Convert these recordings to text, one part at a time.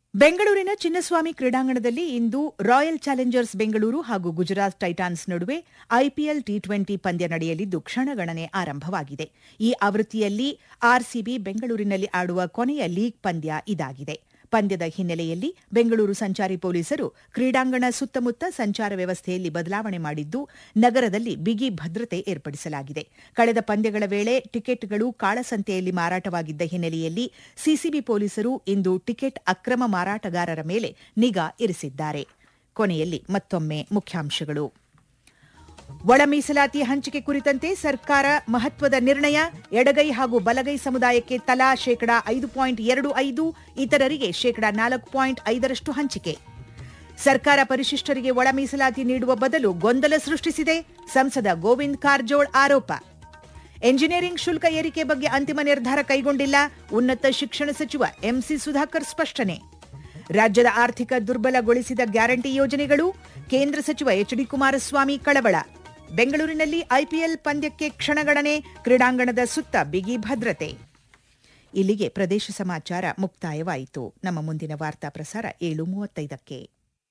ಬೆಂಗಳೂರಿನ ಚಿನ್ನಸ್ವಾಮಿ ಕ್ರೀಡಾಂಗಣದಲ್ಲಿ ಇಂದು royal Challengers Bengaluru ಹಾಗೂ ಗುಜರಾತ್ ಟೈಟಾನ್ಸ್ ನಡುವೆ ಐಪಿಎಲ್ ಟಿ ಟ್ವೆಂಟಿ ಪಂದ್ಯ ನಡೆಯಲಿದ್ದು ಕ್ಷಣಗಣನೆ ಆರಂಭವಾಗಿದೆ ಈ ಆವೃತ್ತಿಯಲ್ಲಿ ಆರ್ಸಿಬಿ ಬೆಂಗಳೂರಿನಲ್ಲಿ ಆಡುವ ಕೊನೆಯ ಲೀಗ್ ಪಂದ್ಯ ಇದಾಗಿದೆ ಪಂದ್ಯದ ಹಿನ್ನೆಲೆಯಲ್ಲಿ ಬೆಂಗಳೂರು ಸಂಚಾರಿ ಪೊಲೀಸರು ಕ್ರೀಡಾಂಗಣ ಸುತ್ತಮುತ್ತ ಸಂಚಾರ ವ್ಯವಸ್ಥೆಯಲ್ಲಿ ಬದಲಾವಣೆ ಮಾಡಿದ್ದು ನಗರದಲ್ಲಿ ಬಿಗಿ ಭದ್ರತೆ ಏರ್ಪಡಿಸಲಾಗಿದೆ ಕಳೆದ ಪಂದ್ಯಗಳ ವೇಳೆ ಟಿಕೆಟ್ಗಳು ಕಾಳಸಂತೆಯಲ್ಲಿ ಮಾರಾಟವಾಗಿದ್ದ ಹಿನ್ನೆಲೆಯಲ್ಲಿ ಸಿಸಿಬಿ ಪೊಲೀಸರು ಇಂದು ಟಿಕೆಟ್ ಅಕ್ರಮ ಮಾರಾಟಗಾರರ ಮೇಲೆ ನಿಗಾ ಇರಿಸಿದ್ದಾರೆ ಕೊನೆಯಲ್ಲಿ ಮತ್ತೊಮ್ಮೆ ಮುಖ್ಯಾಂಶಗಳು ಒಳ ಮೀಸಲಾತಿ ಹಂಚಿಕೆ ಕುರಿತಂತೆ ಸರ್ಕಾರ ಮಹತ್ವದ ನಿರ್ಣಯ ಎಡಗೈ ಹಾಗೂ ಬಲಗೈ ಸಮುದಾಯಕ್ಕೆ ತಲಾ ಶೇಕಡಾ ಐದು ಪಾಯಿಂಟ್ ಎರಡು ಐದು ಇತರರಿಗೆ ಶೇಕಡಾ ನಾಲ್ಕು ಪಾಯಿಂಟ್ ಐದರಷ್ಟು ಹಂಚಿಕೆ ಸರ್ಕಾರ ಪರಿಶಿಷ್ಟರಿಗೆ ಒಳ ಮೀಸಲಾತಿ ನೀಡುವ ಬದಲು ಗೊಂದಲ ಸೃಷ್ಟಿಸಿದೆ ಸಂಸದ ಗೋವಿಂದ್ ಕಾರಜೋಳ್ ಆರೋಪ ಎಂಜಿನಿಯರಿಂಗ್ ಶುಲ್ಕ ಏರಿಕೆ ಬಗ್ಗೆ ಅಂತಿಮ ನಿರ್ಧಾರ ಕೈಗೊಂಡಿಲ್ಲ ಉನ್ನತ ಶಿಕ್ಷಣ ಸಚಿವ ಎಂಸಿ ಸುಧಾಕರ್ ಸ್ಪಷ್ಟನೆ ರಾಜ್ಯದ ಆರ್ಥಿಕ ದುರ್ಬಲಗೊಳಿಸಿದ ಗ್ಯಾರಂಟಿ ಯೋಜನೆಗಳು ಕೇಂದ್ರ ಸಚಿವ ಎಚ್ ಡಿ ಕುಮಾರಸ್ವಾಮಿ ಕಳವಳ ಬೆಂಗಳೂರಿನಲ್ಲಿ ಐಪಿಎಲ್ ಪಂದ್ಯಕ್ಕೆ ಕ್ಷಣಗಣನೆ ಕ್ರೀಡಾಂಗಣದ ಸುತ್ತ ಬಿಗಿ ಭದ್ರತೆ ಇಲ್ಲಿಗೆ ಪ್ರದೇಶ ಸಮಾಚಾರ ಮುಕ್ತಾಯವಾಯಿತು ನಮ್ಮ ಮುಂದಿನ ವಾರ್ತಾ ಪ್ರಸಾರ ಏಳು ಮೂವತ್ತೈದಕ್ಕೆ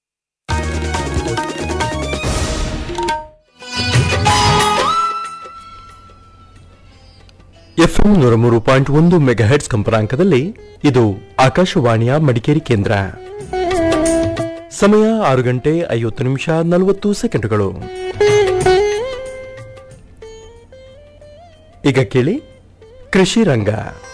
ಎಫ್ಎಂ ನೂರ ಮೂರು ಪಾಯಿಂಟ್ ಒಂದು ಮೆಗಾಹೆಟ್ಸ್ ಕಂಪನಾಂಕದಲ್ಲಿ ಇದು ಆಕಾಶವಾಣಿಯ ಮಡಿಕೇರಿ ಕೇಂದ್ರ ಸಮಯ ಆರು ಗಂಟೆ ಐವತ್ತು ನಿಮಿಷ ನಲವತ್ತು ಸೆಕೆಂಡುಗಳು ಈಗ ಕೇಳಿ ಕೃಷಿ ರಂಗ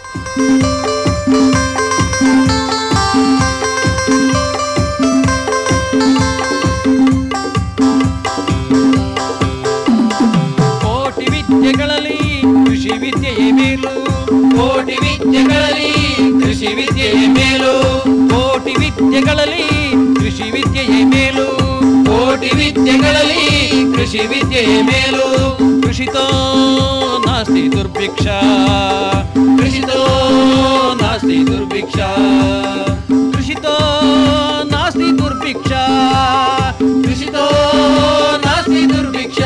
ಕೋಟಿ ವಿದ್ಯೆಗಳಲ್ಲಿ ಕೃಷಿ ವಿದ್ಯೆಯೇ ಮೇಲು ಕೋಟಿ ವಿದ್ಯೆಗಳಲ್ಲಿ ಕೃಷಿ ವಿದ್ಯೆಯೇ ಮೇಲು ಕೋಟಿ ವಿದ್ಯೆಗಳಲ್ಲಿ ಕೃಷಿ ವಿದ್ಯೆಯೇ ಮೇಲು ಕೋಟಿ ವಿದ್ಯೆಗಳಲ್ಲಿ ಕೃಷಿ ವಿದ್ಯೆಯೇ ಮೇಲು ಕೃಷಿತೋ ನಾಸ್ತಿ ದುರ್ಭಿಕ್ಷ ಕೃಷಿತೋ ನಾಸ್ತಿ ದುರ್ಭಿಕ್ಷ ಕೃಷಿತೋ ನಾಸ್ತಿ ದುರ್ಭಿಕ್ಷ ಕೃಷಿತೋ ನಾಸ್ತಿ ದುರ್ಭಿಕ್ಷ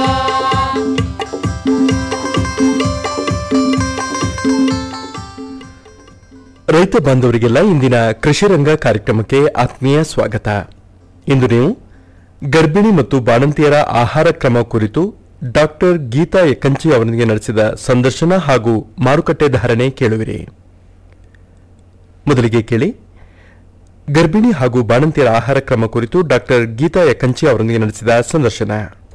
ರೈತ ಬಾಂಧವರಿಗೆಲ್ಲ ಇಂದಿನ ಕೃಷಿ ರಂಗ ಕಾರ್ಯಕ್ರಮಕ್ಕೆ ಆತ್ಮೀಯ ಸ್ವಾಗತ ಇಂದು ನೀವು ಗರ್ಭಿಣಿ ಮತ್ತು ಬಾಣಂತಿಯರ ಆಹಾರ ಕ್ರಮ ಕುರಿತು ಡಾಕ್ಟರ್ ಗೀತಾ ಎಕ್ಕಂಚಿ ಅವರೊಂದಿಗೆ ನಡೆಸಿದ ಸಂದರ್ಶನ ಹಾಗೂ ಮಾರುಕಟ್ಟೆ ಧಾರಣೆ ಕೇಳುವಿರಿ ಮೊದಲಿಗೆ ಕೇಳಿ ಗರ್ಭಿಣಿ ಹಾಗೂ ಬಾಣಂತಿಯರ ಆಹಾರ ಕ್ರಮ ಕುರಿತು ಡಾಕ್ಟರ್ ಗೀತಾ ಎಕ್ಕಂಚಿ ಅವರೊಂದಿಗೆ ನಡೆಸಿದ ಸಂದರ್ಶನ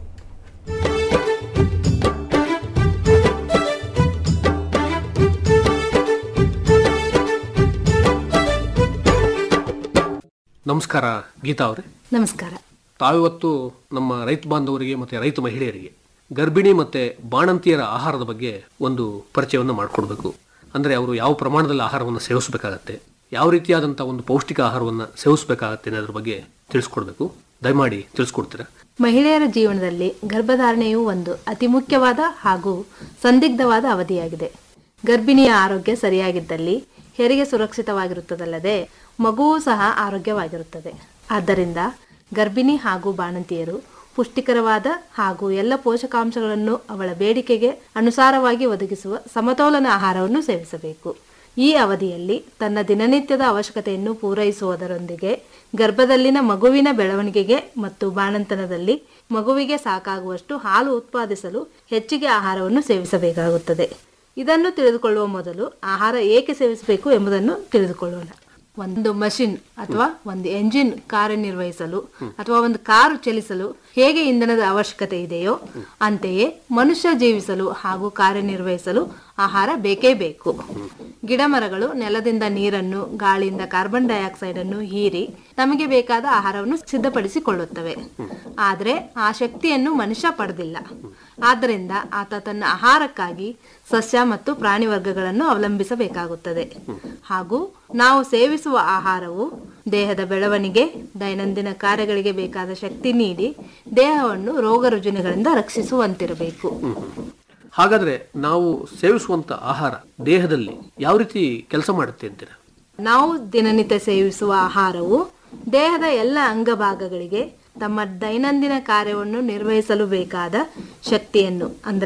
ನಮಸ್ಕಾರ ಗೀತಾ ಅವರೇ ನಮಸ್ಕಾರ ತಾವಿವತ್ತು ನಮ್ಮ ರೈತ ಬಾಂಧವರಿಗೆ ಮತ್ತು ರೈತ ಮಹಿಳೆಯರಿಗೆ ಗರ್ಭಿಣಿ ಮತ್ತು ಬಾಣಂತಿಯರ ಆಹಾರದ ಬಗ್ಗೆ ಒಂದು ಪರಿಚಯವನ್ನು ಮಾಡಿಕೊಡ್ಬೇಕು ಅಂದರೆ ಅವರು ಯಾವ ಪ್ರಮಾಣದಲ್ಲಿ ಆಹಾರವನ್ನು ಸೇವಿಸಬೇಕಾಗತ್ತೆ ಯಾವ ರೀತಿಯಾದಂಥ ಒಂದು ಪೌಷ್ಟಿಕ ಆಹಾರವನ್ನು ಸೇವಿಸಬೇಕಾಗತ್ತೆ ಅನ್ನೋದ್ರ ಬಗ್ಗೆ ತಿಳಿಸ್ಕೊಡ್ಬೇಕು ದಯಮಾಡಿ ತಿಳಿಸ್ಕೊಡ್ತೀರಾ ಮಹಿಳೆಯರ ಜೀವನದಲ್ಲಿ ಗರ್ಭಧಾರಣೆಯು ಒಂದು ಅತಿ ಮುಖ್ಯವಾದ ಹಾಗೂ ಸಂದಿಗ್ಧವಾದ ಅವಧಿಯಾಗಿದೆ ಗರ್ಭಿಣಿಯ ಆರೋಗ್ಯ ಸರಿಯಾಗಿದ್ದಲ್ಲಿ ಹೆರಿಗೆ ಸುರಕ್ಷಿತವಾಗಿರುತ್ತದಲ್ಲದೆ ಮಗುವೂ ಸಹ ಆರೋಗ್ಯವಾಗಿರುತ್ತದೆ ಆದ್ದರಿಂದ ಗರ್ಭಿಣಿ ಹಾಗೂ ಬಾಣಂತಿಯರು ಪುಷ್ಟಿಕರವಾದ ಹಾಗೂ ಎಲ್ಲ ಪೋಷಕಾಂಶಗಳನ್ನು ಅವಳ ಬೇಡಿಕೆಗೆ ಅನುಸಾರವಾಗಿ ಒದಗಿಸುವ ಸಮತೋಲನ ಆಹಾರವನ್ನು ಸೇವಿಸಬೇಕು ಈ ಅವಧಿಯಲ್ಲಿ ತನ್ನ ದಿನನಿತ್ಯದ ಅವಶ್ಯಕತೆಯನ್ನು ಪೂರೈಸುವುದರೊಂದಿಗೆ ಗರ್ಭದಲ್ಲಿನ ಮಗುವಿನ ಬೆಳವಣಿಗೆಗೆ ಮತ್ತು ಬಾಣಂತನದಲ್ಲಿ ಮಗುವಿಗೆ ಸಾಕಾಗುವಷ್ಟು ಹಾಲು ಉತ್ಪಾದಿಸಲು ಹೆಚ್ಚಿಗೆ ಆಹಾರವನ್ನು ಸೇವಿಸಬೇಕಾಗುತ್ತದೆ ಇದನ್ನು ತಿಳಿದುಕೊಳ್ಳುವ ಮೊದಲು ಆಹಾರ ಏಕೆ ಸೇವಿಸಬೇಕು ಎಂಬುದನ್ನು ತಿಳಿದುಕೊಳ್ಳೋಣ ಒಂದು ಮಷಿನ್ ಅಥವಾ ಒಂದು ಎಂಜಿನ್ ಕಾರ್ಯನಿರ್ವಹಿಸಲು ಅಥವಾ ಒಂದು ಕಾರು ಚಲಿಸಲು ಹೇಗೆ ಇಂಧನದ ಅವಶ್ಯಕತೆ ಇದೆಯೋ ಅಂತೆಯೇ ಮನುಷ್ಯ ಜೀವಿಸಲು ಹಾಗೂ ಕಾರ್ಯನಿರ್ವಹಿಸಲು ಆಹಾರ ಬೇಕೇ ಬೇಕು ಗಿಡ ಮರಗಳು ನೆಲದಿಂದ ನೀರನ್ನು ಗಾಳಿಯಿಂದ ಕಾರ್ಬನ್ ಡೈಆಕ್ಸೈಡ್ ಅನ್ನು ಹೀರಿ ನಮಗೆ ಬೇಕಾದ ಆಹಾರವನ್ನು ಸಿದ್ಧಪಡಿಸಿಕೊಳ್ಳುತ್ತವೆ ಆದರೆ ಆ ಶಕ್ತಿಯನ್ನು ಮನುಷ್ಯ ಪಡೆದಿಲ್ಲ ಆದ್ದರಿಂದ ಆತ ತನ್ನ ಆಹಾರಕ್ಕಾಗಿ ಸಸ್ಯ ಮತ್ತು ಪ್ರಾಣಿ ವರ್ಗಗಳನ್ನು ಅವಲಂಬಿಸಬೇಕಾಗುತ್ತದೆ ಹಾಗೂ ನಾವು ಸೇವಿಸುವ ಆಹಾರವು ದೇಹದ ಬೆಳವಣಿಗೆ ದೈನಂದಿನ ಕಾರ್ಯಗಳಿಗೆ ಬೇಕಾದ ಶಕ್ತಿ ನೀಡಿ ದೇಹವನ್ನು ರೋಗ ರುಜಿನಗಳಿಂದ ರಕ್ಷಿಸುವಂತಿರಬೇಕು ಹಾಗಾದರೆ ನಾವು ಸೇವಿಸುವಂಥ ಆಹಾರ ದೇಹದಲ್ಲಿ ಯಾವ ರೀತಿ ಕೆಲಸ ಮಾಡುತ್ತೆ ಅಂತೀರಾ ನಾವು ದಿನನಿತ್ಯ ಸೇವಿಸುವ ಆಹಾರವು ದೇಹದ ಎಲ್ಲ ಅಂಗಭಾಗಗಳಿಗೆ ತಮ್ಮ ದೈನಂದಿನ ಕಾರ್ಯವನ್ನು ನಿರ್ವಹಿಸಲು ಬೇಕಾದ ಶಕ್ತಿಯನ್ನು ಅಂದ್ರೆ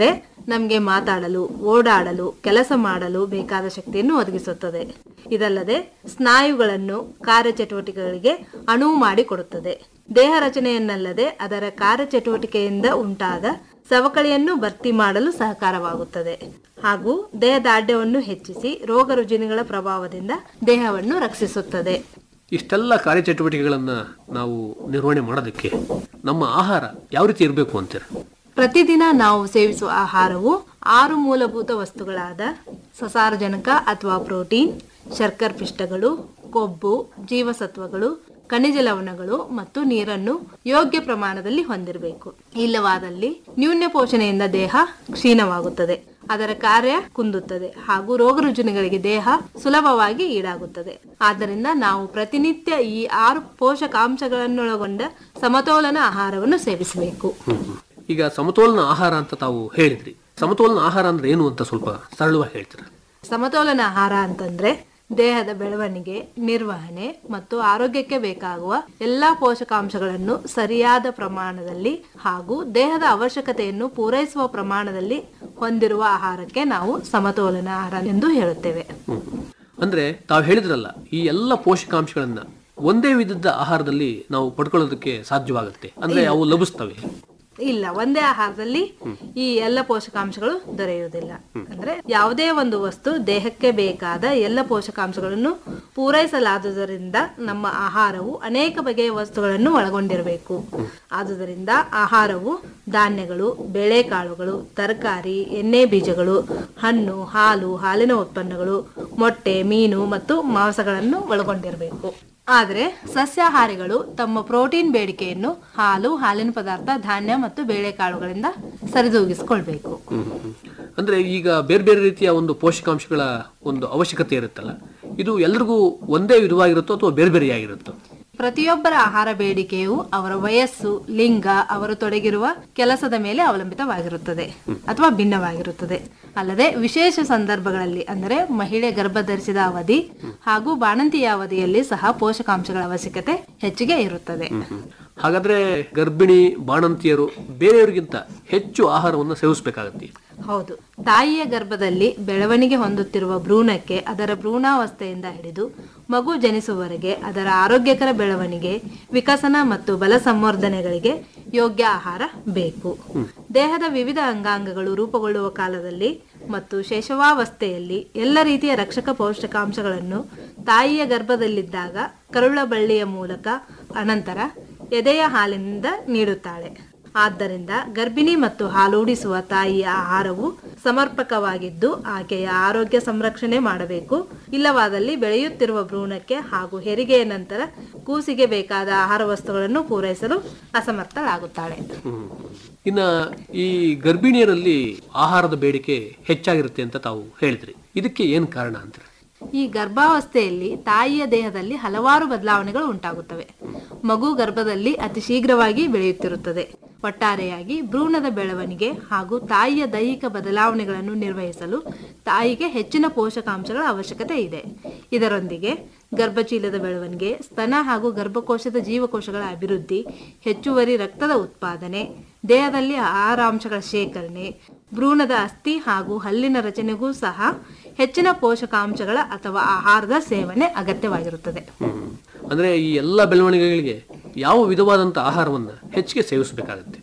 ನಮಗೆ ಮಾತಾಡಲು ಓಡಾಡಲು ಕೆಲಸ ಮಾಡಲು ಬೇಕಾದ ಶಕ್ತಿಯನ್ನು ಒದಗಿಸುತ್ತದೆ ಇದಲ್ಲದೆ ಸ್ನಾಯುಗಳನ್ನು ಕಾರ್ಯಚಟುವಟಿಕೆಗಳಿಗೆ ಅನುವು ಮಾಡಿಕೊಡುತ್ತದೆ ದೇಹ ರಚನೆಯನ್ನಲ್ಲದೆ ಅದರ ಕಾರ್ಯಚಟುವಟಿಕೆಯಿಂದ ಉಂಟಾದ ಸವಕಳಿಯನ್ನು ಭರ್ತಿ ಮಾಡಲು ಸಹಕಾರವಾಗುತ್ತದೆ ಹಾಗೂ ದೇಹ ದಾಢ್ಯವನ್ನು ಹೆಚ್ಚಿಸಿ ರೋಗ ರುಜಿನಗಳ ಪ್ರಭಾವದಿಂದ ದೇಹವನ್ನು ರಕ್ಷಿಸುತ್ತದೆ ಇಷ್ಟೆಲ್ಲ ಕಾರ್ಯಚಟುವಟಿಕೆಗಳನ್ನ ನಾವು ನಿರ್ವಹಣೆ ಮಾಡೋದಕ್ಕೆ ನಮ್ಮ ಆಹಾರ ಯಾವ ರೀತಿ ಇರಬೇಕು ಅಂತೀರ ಪ್ರತಿದಿನ ನಾವು ಸೇವಿಸುವ ಆಹಾರವು ಆರು ಮೂಲಭೂತ ವಸ್ತುಗಳಾದ ಸಸಾರಜನಕ ಅಥವಾ ಪ್ರೋಟೀನ್ ಶರ್ಕರ ಪಿಷ್ಟಗಳು ಕೊಬ್ಬು ಜೀವಸತ್ವಗಳು ಖನಿಜ ಲವಣಗಳು ಮತ್ತು ನೀರನ್ನು ಯೋಗ್ಯ ಪ್ರಮಾಣದಲ್ಲಿ ಹೊಂದಿರಬೇಕು ಇಲ್ಲವಾದಲ್ಲಿ ನ್ಯೂನ್ಯ ಪೋಷಣೆಯಿಂದ ದೇಹ ಕ್ಷೀಣವಾಗುತ್ತದೆ ಅದರ ಕಾರ್ಯ ಕುಂದುತ್ತದೆ ಹಾಗೂ ರೋಗ ರುಜಿನಗಳಿಗೆ ದೇಹ ಸುಲಭವಾಗಿ ಈಡಾಗುತ್ತದೆ ಆದ್ದರಿಂದ ನಾವು ಪ್ರತಿನಿತ್ಯ ಈ ಆರು ಪೋಷಕಾಂಶಗಳನ್ನೊಳಗೊಂಡ ಸಮತೋಲನ ಆಹಾರವನ್ನು ಸೇವಿಸಬೇಕು ಈಗ ಸಮತೋಲನ ಆಹಾರ ಅಂತ ತಾವು ಹೇಳಿದ್ರಿ ಸಮತೋಲನ ಆಹಾರ ಅಂದ್ರೆ ಏನು ಅಂತ ಸ್ವಲ್ಪ ಸರಳವಾಗಿ ಹೇಳ್ತೀರಾ ಸಮತೋಲನ ಆಹಾರ ಅಂತಂದ್ರೆ ದೇಹದ ಬೆಳವಣಿಗೆ ನಿರ್ವಹಣೆ ಮತ್ತು ಆರೋಗ್ಯಕ್ಕೆ ಬೇಕಾಗುವ ಎಲ್ಲಾ ಪೋಷಕಾಂಶಗಳನ್ನು ಸರಿಯಾದ ಪ್ರಮಾಣದಲ್ಲಿ ಹಾಗೂ ದೇಹದ ಅವಶ್ಯಕತೆಯನ್ನು ಪೂರೈಸುವ ಪ್ರಮಾಣದಲ್ಲಿ ಹೊಂದಿರುವ ಆಹಾರಕ್ಕೆ ನಾವು ಸಮತೋಲನ ಆಹಾರ ಎಂದು ಹೇಳುತ್ತೇವೆ ಹ್ಮ್. ಅಂದ್ರೆ ತಾವು ಹೇಳಿದ್ರಲ್ಲ ಈ ಎಲ್ಲ ಪೋಷಕಾಂಶಗಳನ್ನ ಒಂದೇ ವಿಧದ ಆಹಾರದಲ್ಲಿ ನಾವು ಪಡ್ಕೊಳ್ಳೋದಕ್ಕೆ ಸಾಧ್ಯವಾಗುತ್ತೆ ಅಂದ್ರೆ ಅವು ಲಭಿಸ್ತವೆ ಇಲ್ಲ ಒಂದೇ ಆಹಾರದಲ್ಲಿ ಈ ಎಲ್ಲ ಪೋಷಕಾಂಶಗಳು ದೊರೆಯುವುದಿಲ್ಲ ಅಂದ್ರೆ ಯಾವುದೇ ಒಂದು ವಸ್ತು ದೇಹಕ್ಕೆ ಬೇಕಾದ ಎಲ್ಲ ಪೋಷಕಾಂಶಗಳನ್ನು ಪೂರೈಸಲಾದುದರಿಂದ ನಮ್ಮ ಆಹಾರವು ಅನೇಕ ಬಗೆಯ ವಸ್ತುಗಳನ್ನು ಒಳಗೊಂಡಿರಬೇಕು ಆದುದರಿಂದ ಆಹಾರವು ಧಾನ್ಯಗಳು ಬೇಳೆಕಾಳುಗಳು ತರಕಾರಿ ಎಣ್ಣೆ ಬೀಜಗಳು ಹಣ್ಣು ಹಾಲು ಹಾಲಿನ ಉತ್ಪನ್ನಗಳು ಮೊಟ್ಟೆ ಮೀನು ಮತ್ತು ಮಾಂಸಗಳನ್ನು ಒಳಗೊಂಡಿರಬೇಕು ಆದರೆ ಸಸ್ಯಾಹಾರಿಗಳು ತಮ್ಮ ಪ್ರೋಟೀನ್ ಬೇಡಿಕೆಯನ್ನು ಹಾಲು ಹಾಲಿನ ಪದಾರ್ಥ ಧಾನ್ಯ ಮತ್ತು ಬೇಳೆಕಾಳುಗಳಿಂದ ಸರಿದೂಗಿಸಿಕೊಳ್ಬೇಕು ಹ್ಮ್, ಹ್ಮ್, ಹ್ಮ್. ಅಂದ್ರೆ ಈಗ ಬೇರೆ ಬೇರೆ ರೀತಿಯ ಒಂದು ಪೋಷಕಾಂಶಗಳ ಒಂದು ಅವಶ್ಯಕತೆ ಇರುತ್ತಲ್ಲ ಇದು ಎಲ್ರಿಗೂ ಒಂದೇ ವಿಧವಾಗಿರುತ್ತೋ ಅಥವಾ ಬೇರೆ ಬೇರೆಯಾಗಿರುತ್ತೋ ಪ್ರತಿಯೊಬ್ಬರ ಆಹಾರ ಬೇಡಿಕೆಯು ಅವರ ವಯಸ್ಸು ಲಿಂಗ ಅವರು ತೊಡಗಿರುವ ಕೆಲಸದ ಮೇಲೆ ಅವಲಂಬಿತವಾಗಿರುತ್ತದೆ ಅಥವಾ ಭಿನ್ನವಾಗಿರುತ್ತದೆ ಅಲ್ಲದೆ ವಿಶೇಷ ಸಂದರ್ಭಗಳಲ್ಲಿ ಅಂದರೆ ಮಹಿಳೆ ಗರ್ಭಧರಿಸಿದ ಅವಧಿ ಹಾಗೂ ಬಾಣಂತಿಯ ಅವಧಿಯಲ್ಲಿ ಸಹ ಪೋಷಕಾಂಶಗಳ ಅವಶ್ಯಕತೆ ಹೆಚ್ಚಿಗೆ ಇರುತ್ತದೆ ಹಾಗಾದ್ರೆ ಗರ್ಭಿಣಿ ಬಾಣಂತಿಯರು ಬೇರೆಯವರಿಗಿಂತ ಹೆಚ್ಚು ಆಹಾರವನ್ನು ಸೇವಿಸಬೇಕಾಗತ್ತೆ ಹೌದು ತಾಯಿಯ ಗರ್ಭದಲ್ಲಿ ಬೆಳವಣಿಗೆ ಹೊಂದುತ್ತಿರುವ ಭ್ರೂಣಕ್ಕೆ ಅದರ ಭ್ರೂಣಾವಸ್ಥೆಯಿಂದ ಹಿಡಿದು ಮಗು ಜನಿಸುವವರೆಗೆ ಅದರ ಆರೋಗ್ಯಕರ ಬೆಳವಣಿಗೆ ವಿಕಸನ ಮತ್ತು ಬಲ ಸಂವರ್ಧನೆಗಳಿಗೆ ಯೋಗ್ಯ ಆಹಾರ ಬೇಕು ದೇಹದ ವಿವಿಧ ಅಂಗಾಂಗಗಳು ರೂಪುಗೊಳ್ಳುವ ಕಾಲದಲ್ಲಿ ಮತ್ತು ಶೇಷವಾವಸ್ಥೆಯಲ್ಲಿ ಎಲ್ಲ ರೀತಿಯ ರಕ್ಷಕ ಪೌಷ್ಟಿಕಾಂಶಗಳನ್ನು ತಾಯಿಯ ಗರ್ಭದಲ್ಲಿದ್ದಾಗ ಕರುಳ ಬಳ್ಳಿಯ ಮೂಲಕ ಅನಂತರ ಎದೆಯ ಹಾಲಿನಿಂದ ನೀಡುತ್ತಾಳೆ ಆದ್ದರಿಂದ ಗರ್ಭಿಣಿ ಮತ್ತು ಹಾಲೂಡಿಸುವ ತಾಯಿಯ ಆಹಾರವು ಸಮರ್ಪಕವಾಗಿದ್ದು ಆಕೆಯ ಆರೋಗ್ಯ ಸಂರಕ್ಷಣೆ ಮಾಡಬೇಕು ಇಲ್ಲವಾದಲ್ಲಿ ಬೆಳೆಯುತ್ತಿರುವ ಭ್ರೂಣಕ್ಕೆ ಹಾಗೂ ಹೆರಿಗೆಯ ನಂತರ ಕೂಸಿಗೆ ಬೇಕಾದ ಆಹಾರ ವಸ್ತುಗಳನ್ನು ಪೂರೈಸಲು ಅಸಮರ್ಥಳಾಗುತ್ತಾಳೆ ಹ್ಮ್. ಇನ್ನ ಈ ಗರ್ಭಿಣಿಯರಲ್ಲಿ ಆಹಾರದ ಬೇಡಿಕೆ ಹೆಚ್ಚಾಗಿರುತ್ತೆ ಅಂತ ತಾವು ಹೇಳಿದ್ರಿ ಇದಕ್ಕೆ ಏನ್ ಕಾರಣ ಅಂತೀರ ಈ ಗರ್ಭಾವಸ್ಥೆಯಲ್ಲಿ ತಾಯಿಯ ದೇಹದಲ್ಲಿ ಹಲವಾರು ಬದಲಾವಣೆಗಳು ಉಂಟಾಗುತ್ತವೆ ಮಗು ಗರ್ಭದಲ್ಲಿ ಅತಿ ಶೀಘ್ರವಾಗಿ ಬೆಳೆಯುತ್ತಿರುತ್ತದೆ ಒಟ್ಟಾರೆಯಾಗಿ ಭ್ರೂಣದ ಬೆಳವಣಿಗೆ ಹಾಗೂ ತಾಯಿಯ ದೈಹಿಕ ಬದಲಾವಣೆಗಳನ್ನು ನಿರ್ವಹಿಸಲು ತಾಯಿಗೆ ಹೆಚ್ಚಿನ ಪೋಷಕಾಂಶಗಳ ಅವಶ್ಯಕತೆ ಇದೆ ಇದರೊಂದಿಗೆ ಗರ್ಭಚೀಲದ ಬೆಳವಣಿಗೆ ಸ್ತನ ಹಾಗೂ ಗರ್ಭಕೋಶದ ಜೀವಕೋಶಗಳ ಅಭಿವೃದ್ಧಿ ಹೆಚ್ಚುವರಿ ರಕ್ತದ ಉತ್ಪಾದನೆ ದೇಹದಲ್ಲಿ ಆಹಾರಾಂಶಗಳ ಶೇಖರಣೆ ಭ್ರೂಣದ ಅಸ್ಥಿ ಹಾಗೂ ಹಲ್ಲಿನ ರಚನೆಗೂ ಸಹ ಹೆಚ್ಚಿನ ಪೋಷಕಾಂಶಗಳ ಅಥವಾ ಆಹಾರದ ಸೇವನೆ ಅಗತ್ಯವಾಗಿರುತ್ತದೆ ಹ್ಮ್. ಅಂದ್ರೆ ಈ ಎಲ್ಲ ಬೆಳವಣಿಗೆಗಳಿಗೆ ಯಾವ ವಿಧವಾದಂತ ಆಹಾರವನ್ನ ಹೆಚ್ಚಿಗೆ ಸೇವಿಸಬೇಕಾಗತ್ತೆ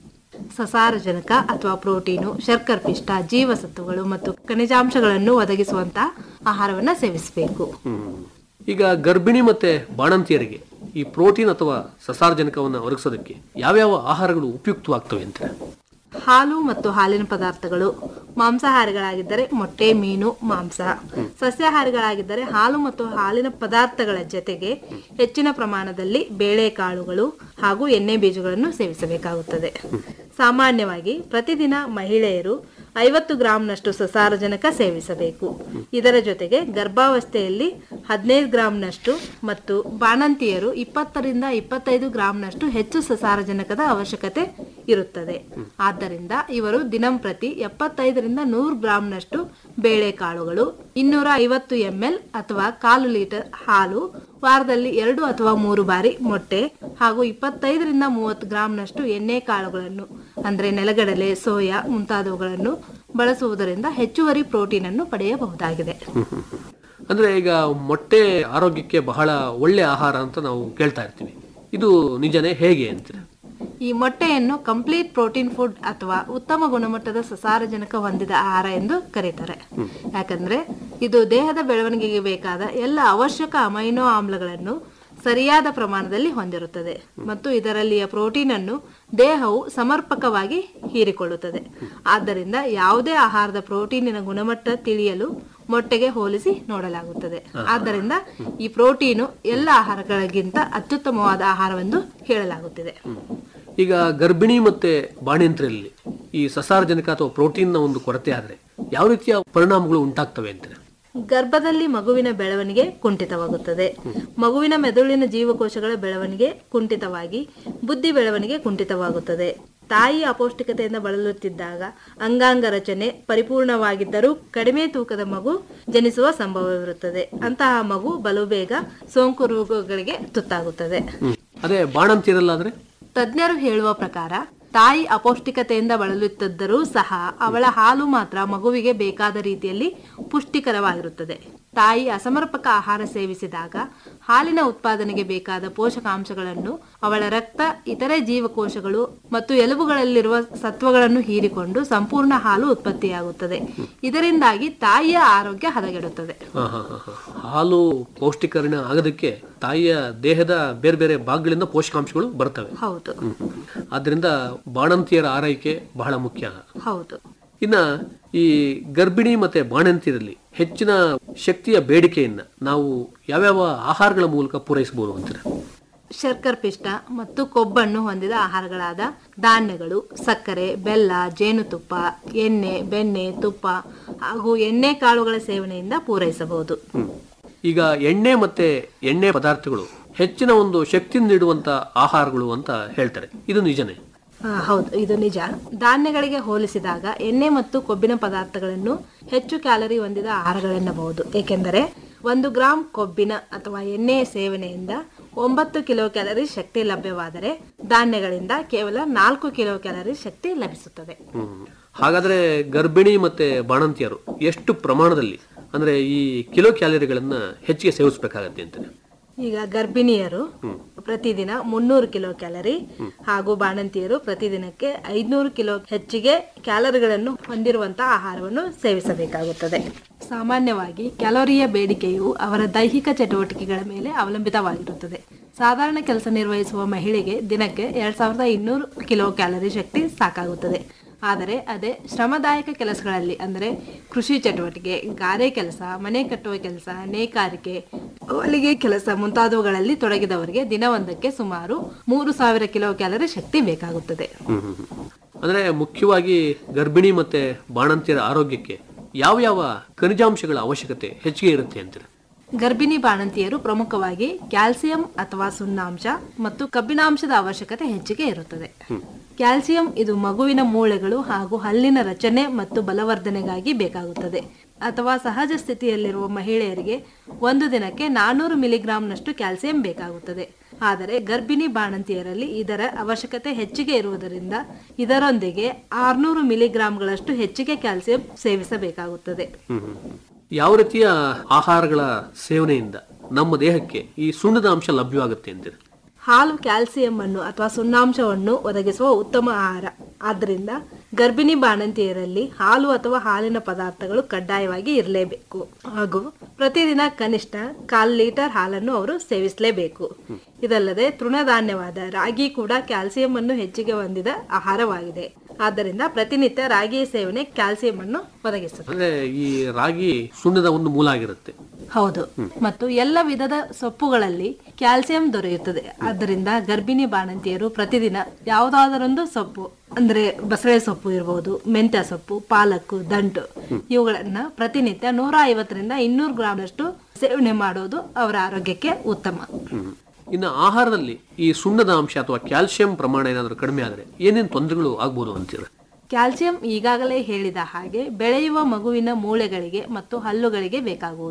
ಸಸಾರಜನಕ ಅಥವಾ ಪ್ರೋಟೀನು ಶರ್ಕರ ಪಿಷ್ಟ ಜೀವಸತ್ವಗಳು ಮತ್ತು ಖನಿಜಾಂಶಗಳನ್ನು ಒದಗಿಸುವಂತಹ ಆಹಾರವನ್ನು ಸೇವಿಸಬೇಕು ಹ್ಮ್. ಈಗ ಗರ್ಭಿಣಿ ಮತ್ತೆ ಬಾಣಂತಿಯರಿಗೆ ಈ ಪ್ರೋಟೀನ್ ಅಥವಾ ಸಸಾರಜನಕವನ್ನು ಒದಗಿಸೋದಕ್ಕೆ ಯಾವ್ಯಾವ ಆಹಾರಗಳು ಉಪಯುಕ್ತವಾಗ್ತವೆ ಅಂತ ಹಾಲು ಮತ್ತು ಹಾಲಿನ ಪದಾರ್ಥಗಳು ಮಾಂಸಾಹಾರಿಗಳಾಗಿದ್ದರೆ ಮೊಟ್ಟೆ ಮೀನು ಮಾಂಸ ಸಸ್ಯಾಹಾರಿಗಳಾಗಿದ್ದರೆ ಹಾಲು ಮತ್ತು ಹಾಲಿನ ಪದಾರ್ಥಗಳ ಜೊತೆಗೆ ಹೆಚ್ಚಿನ ಪ್ರಮಾಣದಲ್ಲಿ ಬೇಳೆಕಾಳುಗಳು ಹಾಗೂ ಎಣ್ಣೆ ಬೀಜಗಳನ್ನು ಸೇವಿಸಬೇಕಾಗುತ್ತದೆ ಸಾಮಾನ್ಯವಾಗಿ ಪ್ರತಿದಿನ ಮಹಿಳೆಯರು ಐವತ್ತು ಗ್ರಾಂನಷ್ಟು ಸಸಾರಜನಕ ಸೇವಿಸಬೇಕು ಇದರ ಜೊತೆಗೆ ಗರ್ಭಾವಸ್ಥೆಯಲ್ಲಿ ಹದಿನೈದು ಗ್ರಾಂನಷ್ಟು ಮತ್ತು ಬಾಣಂತಿಯರು ಇಪ್ಪತ್ತರಿಂದ ಇಪ್ಪತ್ತೈದು ಗ್ರಾಂನಷ್ಟು ಹೆಚ್ಚು ಸಸಾರಜನಕದ ಅವಶ್ಯಕತೆ ಇರುತ್ತದೆ ಆದ್ದರಿಂದ ಇವರು ದಿನಂಪ್ರತಿ ಎಪ್ಪತ್ತೈದರಿಂದ ನೂರು ಗ್ರಾಂನಷ್ಟು ಬೇಳೆಕಾಳುಗಳು ಇನ್ನೂರ ಐವತ್ತು ಎಂಎಲ್ ಅಥವಾ ಕಾಲು ಲೀಟರ್ ಹಾಲು ವಾರದಲ್ಲಿ ಎರಡು ಅಥವಾ ಮೂರು ಬಾರಿ ಮೊಟ್ಟೆ ಹಾಗೂ ಇಪ್ಪತ್ತೈದರಿಂದ ಮೂವತ್ತು ಗ್ರಾಂನಷ್ಟು ಎಣ್ಣೆ ಕಾಳುಗಳನ್ನು ಅಂದರೆ ನೆಲಗಡಲೆ ಸೋಯಾ ಮುಂತಾದವುಗಳನ್ನು ಬಳಸುವುದರಿಂದ ಹೆಚ್ಚುವರಿ ಪ್ರೋಟೀನ್ ಅನ್ನು ಪಡೆಯಬಹುದಾಗಿದೆ ಅಂದ್ರೆ ಈಗ ಮೊಟ್ಟೆ ಆರೋಗ್ಯಕ್ಕೆ ಬಹಳ ಒಳ್ಳೆ ಆಹಾರ ಅಂತ ನಾವು ಕೇಳ್ತಾ ಇರ್ತೀವಿ ಇದು ನಿಜನೇ ಹೇಗೆ ಅಂತೀರ ಈ ಮೊಟ್ಟೆಯನ್ನು ಕಂಪ್ಲೀಟ್ ಪ್ರೋಟೀನ್ ಫುಡ್ ಅಥವಾ ಉತ್ತಮ ಗುಣಮಟ್ಟದ ಸಸಾರಜನಕ ಹೊಂದಿದ ಆಹಾರ ಎಂದು ಕರೀತಾರೆ ಯಾಕಂದ್ರೆ ಇದು ದೇಹದ ಬೆಳವಣಿಗೆಗೆ ಬೇಕಾದ ಎಲ್ಲ ಅವಶ್ಯಕ ಅಮೈನೋ ಆಮ್ಲಗಳನ್ನು ಸರಿಯಾದ ಪ್ರಮಾಣದಲ್ಲಿ ಹೊಂದಿರುತ್ತದೆ ಮತ್ತು ಇದರಲ್ಲಿಯ ಪ್ರೋಟೀನ್ ಅನ್ನು ದೇಹವು ಸಮರ್ಪಕವಾಗಿ ಹೀರಿಕೊಳ್ಳುತ್ತದೆ ಆದ್ದರಿಂದ ಯಾವುದೇ ಆಹಾರದ ಪ್ರೋಟೀನಿನ ಗುಣಮಟ್ಟ ತಿಳಿಯಲು ಮೊಟ್ಟೆಗೆ ಹೋಲಿಸಿ ನೋಡಲಾಗುತ್ತದೆ ಆದ್ದರಿಂದ ಈ ಪ್ರೋಟೀನು ಎಲ್ಲ ಆಹಾರಗಳಿಗಿಂತ ಅತ್ಯುತ್ತಮವಾದ ಆಹಾರವೆಂದು ಹೇಳಲಾಗುತ್ತಿದೆ ಈಗ ಗರ್ಭಿಣಿ ಮತ್ತೆ ಬಾಣಂತಿಯರಲ್ಲಿ ಈ ಸಸಾರಜನಕ ಅಥವಾ ಪ್ರೋಟೀನ್ನ ಒಂದು ಕೊರತೆ ಆದ್ರೆ ಯಾವ ರೀತಿಯ ಪರಿಣಾಮಗಳು ಉಂಟಾಗ್ತವೆ ಅಂತೀರ ಗರ್ಭದಲ್ಲಿ ಮಗುವಿನ ಬೆಳವಣಿಗೆ ಕುಂಠಿತವಾಗುತ್ತದೆ ಮಗುವಿನ ಮೆದುಳಿನ ಜೀವಕೋಶಗಳ ಬೆಳವಣಿಗೆ ಕುಂಠಿತವಾಗಿ ಬುದ್ಧಿ ಬೆಳವಣಿಗೆ ಕುಂಠಿತವಾಗುತ್ತದೆ ತಾಯಿ ಅಪೌಷ್ಟಿಕತೆಯಿಂದ ಬಳಲುತ್ತಿದ್ದಾಗ ಅಂಗಾಂಗ ರಚನೆ ಪರಿಪೂರ್ಣವಾಗಿದ್ದರೂ ಕಡಿಮೆ ತೂಕದ ಮಗು ಜನಿಸುವ ಸಂಭವವಿರುತ್ತದೆ ಅಂತಹ ಮಗು ಬಲು ಬೇಗ ಸೋಂಕು ರೋಗಗಳಿಗೆ ತುತ್ತಾಗುತ್ತದೆ ಅದೇ ಬಾಣಂತಿಯರಲ್ಲಾದ್ರೆ ತಜ್ಞರು ಹೇಳುವ ಪ್ರಕಾರ ತಾಯಿ ಅಪೌಷ್ಟಿಕತೆಯಿಂದ ಬಳಲುತ್ತಿದ್ದರೂ ಸಹ ಅವಳ ಹಾಲು ಮಾತ್ರ ಮಗುವಿಗೆ ಬೇಕಾದ ರೀತಿಯಲ್ಲಿ ಪುಷ್ಟಿಕರವಾಗಿರುತ್ತದೆ ತಾಯಿ ಅಸಮರ್ಪಕ ಆಹಾರ ಸೇವಿಸಿದಾಗ ಹಾಲಿನ ಉತ್ಪಾದನೆಗೆ ಬೇಕಾದ ಪೋಷಕಾಂಶಗಳನ್ನು ಅವಳ ರಕ್ತ ಇತರೆ ಜೀವಕೋಶಗಳು ಮತ್ತು ಎಲುಬುಗಳಲ್ಲಿರುವ ಸತ್ವಗಳನ್ನು ಹೀರಿಕೊಂಡು ಸಂಪೂರ್ಣ ಹಾಲು ಉತ್ಪತ್ತಿಯಾಗುತ್ತದೆ ಇದರಿಂದಾಗಿ ತಾಯಿಯ ಆರೋಗ್ಯ ಹದಗೆಡುತ್ತದೆ ಹಾ, ಹಾ, ಹಾ, ಹಾ. ಹಾಲು ಪೌಷ್ಟಿಕರಣ ಆಗೋದಕ್ಕೆ ತಾಯಿಯ ದೇಹದ ಬೇರೆ ಬೇರೆ ಭಾಗಗಳಿಂದ ಪೋಷಕಾಂಶಗಳು ಬರ್ತವೆ ಹೌದು ಹ್ಮ್, ಹ್ಮ್. ಆದ್ರಿಂದ ಬಾಣಂತಿಯರ ಆರೈಕೆ ಬಹಳ ಮುಖ್ಯ ಹೌದು ಇನ್ನ ಈ ಗರ್ಭಿಣಿ ಮತ್ತೆ ಬಾಣಂತಿಯರಲ್ಲಿ ಹೆಚ್ಚಿನ ಶಕ್ತಿಯ ಬೇಡಿಕೆಯನ್ನ ನಾವು ಯಾವ್ಯಾವ ಆಹಾರಗಳ ಮೂಲಕ ಪೂರೈಸಬಹುದು ಅಂತೀರ ಶರ್ಕರ್ ಪಿಷ್ಟ ಮತ್ತು ಕೊಬ್ಬನ್ನು ಹೊಂದಿದ ಆಹಾರಗಳಾದ ಧಾನ್ಯಗಳು ಸಕ್ಕರೆ ಬೆಲ್ಲ ಜೇನುತುಪ್ಪ ಎಣ್ಣೆ ಬೆಣ್ಣೆ ತುಪ್ಪ ಹಾಗೂ ಎಣ್ಣೆ ಕಾಳುಗಳ ಸೇವನೆಯಿಂದ ಪೂರೈಸಬಹುದು ಹ್ಮ್. ಈಗ ಎಣ್ಣೆ ಮತ್ತೆ ಎಣ್ಣೆ ಪದಾರ್ಥಗಳು ಹೆಚ್ಚಿನ ಒಂದು ಶಕ್ತಿ ನೀಡುವಂತ ಆಹಾರಗಳು ಅಂತ ಹೇಳ್ತಾರೆ ಇದು ನಿಜನೇ ಆ, ಹೌದು ಇದು ನಿಜ ಧಾನ್ಯಗಳಿಗೆ ಹೋಲಿಸಿದಾಗ ಎಣ್ಣೆ ಮತ್ತು ಕೊಬ್ಬಿನ ಪದಾರ್ಥಗಳನ್ನು ಹೆಚ್ಚು ಕ್ಯಾಲರಿ ಹೊಂದಿದ ಆಹಾರಗಳೆನ್ನಬಹುದು ಏಕೆಂದರೆ ಒಂದು ಗ್ರಾಂ ಕೊಬ್ಬಿನ ಅಥವಾ ಎಣ್ಣೆಯ ಸೇವನೆಯಿಂದ ಒಂಬತ್ತು ಕಿಲೋ ಕ್ಯಾಲರಿ ಶಕ್ತಿ ಲಭ್ಯವಾದರೆ ಧಾನ್ಯಗಳಿಂದ ಕೇವಲ ನಾಲ್ಕು ಕಿಲೋ ಕ್ಯಾಲರಿ ಶಕ್ತಿ ಲಭಿಸುತ್ತದೆ ಹ್ಮ್. ಹಾಗಾದ್ರೆ ಗರ್ಭಿಣಿ ಮತ್ತೆ ಬಾಣಂತಿಯರು ಎಷ್ಟು ಪ್ರಮಾಣದಲ್ಲಿ ಅಂದ್ರೆ ಈ ಕಿಲೋ ಕ್ಯಾಲರಿಗಳನ್ನ ಹೆಚ್ಚಿಗೆ ಸೇವಿಸಬೇಕಾಗತ್ತೆ ಅಂತಾರೆ ಈಗ ಗರ್ಭಿಣಿಯರು ಪ್ರತಿದಿನ ಮುನ್ನೂರು ಕಿಲೋ ಕ್ಯಾಲರಿ ಹಾಗೂ ಬಾಣಂತಿಯರು ಪ್ರತಿದಿನಕ್ಕೆ ಐದ್ನೂರು ಕಿಲೋ ಹೆಚ್ಚಿಗೆ ಕ್ಯಾಲರಿಗಳನ್ನು ಹೊಂದಿರುವಂತಹ ಆಹಾರವನ್ನು ಸೇವಿಸಬೇಕಾಗುತ್ತದೆ ಸಾಮಾನ್ಯವಾಗಿ ಕ್ಯಾಲೋರಿಯ ಬೇಡಿಕೆಯು ಅವರ ದೈಹಿಕ ಚಟುವಟಿಕೆಗಳ ಮೇಲೆ ಅವಲಂಬಿತವಾಗಿರುತ್ತದೆ ಸಾಧಾರಣ ಕೆಲಸ ನಿರ್ವಹಿಸುವ ಮಹಿಳೆಗೆ ದಿನಕ್ಕೆ ಎರಡ್ ಸಾವಿರದ ಇನ್ನೂರು ಕಿಲೋ ಕ್ಯಾಲರಿ ಶಕ್ತಿ ಸಾಕಾಗುತ್ತದೆ ಆದರೆ ಅದೇ ಶ್ರಮದಾಯಕ ಕೆಲಸಗಳಲ್ಲಿ ಅಂದರೆ ಕೃಷಿ ಚಟುವಟಿಕೆ ಗಾರೆ ಕೆಲಸ ಮನೆ ಕಟ್ಟುವ ಕೆಲಸ ನೇಕಾರಿಕೆ ಹೊಲಿಗೆ ಕೆಲಸ ಮುಂತಾದವುಗಳಲ್ಲಿ ತೊಡಗಿದವರಿಗೆ ದಿನವೊಂದಕ್ಕೆ ಸುಮಾರು ಮೂರು ಸಾವಿರ ಕಿಲೋ ಕ್ಯಾಲರಿ ಶಕ್ತಿ ಬೇಕಾಗುತ್ತದೆ ಹ್ಮ್, ಹ್ಮ್, ಹ್ಮ್. ಅಂದ್ರೆ ಮುಖ್ಯವಾಗಿ ಗರ್ಭಿಣಿ ಮತ್ತೆ ಬಾಣಂತಿಯರ ಆರೋಗ್ಯಕ್ಕೆ ಯಾವ ಯಾವ ಖನಿಜಾಂಶಗಳ ಅವಶ್ಯಕತೆ ಹೆಚ್ಚಿಗೆ ಇರುತ್ತೆ ಅಂತೀರ ಗರ್ಭಿಣಿ ಬಾಣಂತಿಯರು ಪ್ರಮುಖವಾಗಿ ಕ್ಯಾಲ್ಸಿಯಂ ಅಥವಾ ಸುಣ್ಣಾಂಶ ಮತ್ತು ಕಬ್ಬಿಣಾಂಶದ ಅವಶ್ಯಕತೆ ಹೆಚ್ಚಿಗೆ ಇರುತ್ತದೆ ಕ್ಯಾಲ್ಸಿಯಂ ಇದು ಮಗುವಿನ ಮೂಳೆಗಳು ಹಾಗೂ ಹಲ್ಲಿನ ರಚನೆ ಮತ್ತು ಬಲವರ್ಧನೆಗಾಗಿ ಬೇಕಾಗುತ್ತದೆ ಅಥವಾ ಸಹಜ ಸ್ಥಿತಿಯಲ್ಲಿರುವ ಮಹಿಳೆಯರಿಗೆ ಒಂದು ದಿನಕ್ಕೆ ನಾನ್ನೂರು ಮಿಲಿಗ್ರಾಂನಷ್ಟು ಕ್ಯಾಲ್ಸಿಯಂ ಬೇಕಾಗುತ್ತದೆ ಆದರೆ ಗರ್ಭಿಣಿ ಬಾಣಂತಿಯರಲ್ಲಿ ಇದರ ಅವಶ್ಯಕತೆ ಹೆಚ್ಚಿಗೆ ಇರುವುದರಿಂದ ಇದರೊಂದಿಗೆ ಆರ್ನೂರು ಮಿಲಿಗ್ರಾಂಗಳಷ್ಟು ಹೆಚ್ಚಿಗೆ ಕ್ಯಾಲ್ಸಿಯಂ ಸೇವಿಸಬೇಕಾಗುತ್ತದೆ ಹ್ಮ್, ಹ್ಮ್, ಹ್ಮ್. ಯಾವ ರೀತಿಯ ಆಹಾರಗಳ ಸೇವನೆಯಿಂದ ನಮ್ಮ ದೇಹಕ್ಕೆ ಈ ಸುಣ್ಣದ ಅಂಶ ಲಭ್ಯವಾಗುತ್ತೆ ಅಂತೀರ ಹಾಲು ಕ್ಯಾಲ್ಸಿಯಂ ಅನ್ನು ಅಥವಾ ಸುಣ್ಣಾಂಶವನ್ನು ಒದಗಿಸುವ ಉತ್ತಮ ಆಹಾರ ಆದ್ದರಿಂದ ಗರ್ಭಿಣಿ ಬಾಣಂತಿಯರಲ್ಲಿ ಹಾಲು ಅಥವಾ ಹಾಲಿನ ಪದಾರ್ಥಗಳು ಕಡ್ಡಾಯವಾಗಿ ಇರಲೇಬೇಕು ಹಾಗೂ ಪ್ರತಿದಿನ ಕನಿಷ್ಠ ಕಾಲ್ ಲೀಟರ್ ಹಾಲನ್ನು ಅವರು ಸೇವಿಸಲೇಬೇಕು ಇದಲ್ಲದೆ ತೃಣಧಾನ್ಯವಾದ ರಾಗಿ ಕೂಡ ಕ್ಯಾಲ್ಸಿಯಂ ಅನ್ನು ಹೆಚ್ಚಿಗೆ ಹೊಂದಿದ ಆಹಾರವಾಗಿದೆ ಆದ್ದರಿಂದ ಪ್ರತಿನಿತ್ಯ ರಾಗಿ ಸೇವನೆ ಕ್ಯಾಲ್ಸಿಯಂ ಅನ್ನು ಒದಗಿಸುತ್ತದೆ ಅಂದ್ರೆ ಈ ರಾಗಿ ಸುಣ್ಣದ ಒಂದು ಮೂಲ ಆಗಿರುತ್ತೆ ಹೌದು ಮತ್ತು ಎಲ್ಲ ವಿಧದ ಸೊಪ್ಪುಗಳಲ್ಲಿ ಕ್ಯಾಲ್ಸಿಯಂ ದೊರೆಯುತ್ತದೆ ಆದ್ದರಿಂದ ಗರ್ಭಿಣಿ ಬಾಣಂತಿಯರು ಪ್ರತಿದಿನ ಯಾವುದಾದರೊಂದು ಸೊಪ್ಪು ಅಂದ್ರೆ ಬಸಳೆ ಸೊಪ್ಪು ಇರಬಹುದು ಮೆಂತ್ಯ ಸೊಪ್ಪು ಪಾಲಕ್ಕು ದಂಟು ಇವುಗಳನ್ನ ಪ್ರತಿನಿತ್ಯ ನೂರ ಐವತ್ತರಿಂದ ಇನ್ನೂರು ಗ್ರಾಂನಷ್ಟು ಸೇವನೆ ಮಾಡೋದು ಅವರ ಆರೋಗ್ಯಕ್ಕೆ ಉತ್ತಮ ಹ್ಮ್. ಇನ್ನು ಆಹಾರದಲ್ಲಿ ಈ ಸುಣ್ಣದ ಅಂಶ ಅಥವಾ ಕ್ಯಾಲ್ಸಿಯಂ ಪ್ರಮಾಣ ಏನಾದರೂ ಕಡಿಮೆ ಆದರೆ ಏನೇನು ತೊಂದರೆಗಳು ಆಗ್ಬೋದು ಅಂತೀರ ಕ್ಯಾಲ್ಸಿಯಂ ಈಗಾಗಲೇ ಹೇಳಿದ ಹಾಗೆ ಬೆಳೆಯುವ ಮಗುವಿನ ಮೂಳೆಗಳಿಗೆ ಮತ್ತು ಹಲ್ಲುಗಳಿಗೆ ಬೇಕಾಗುವುದು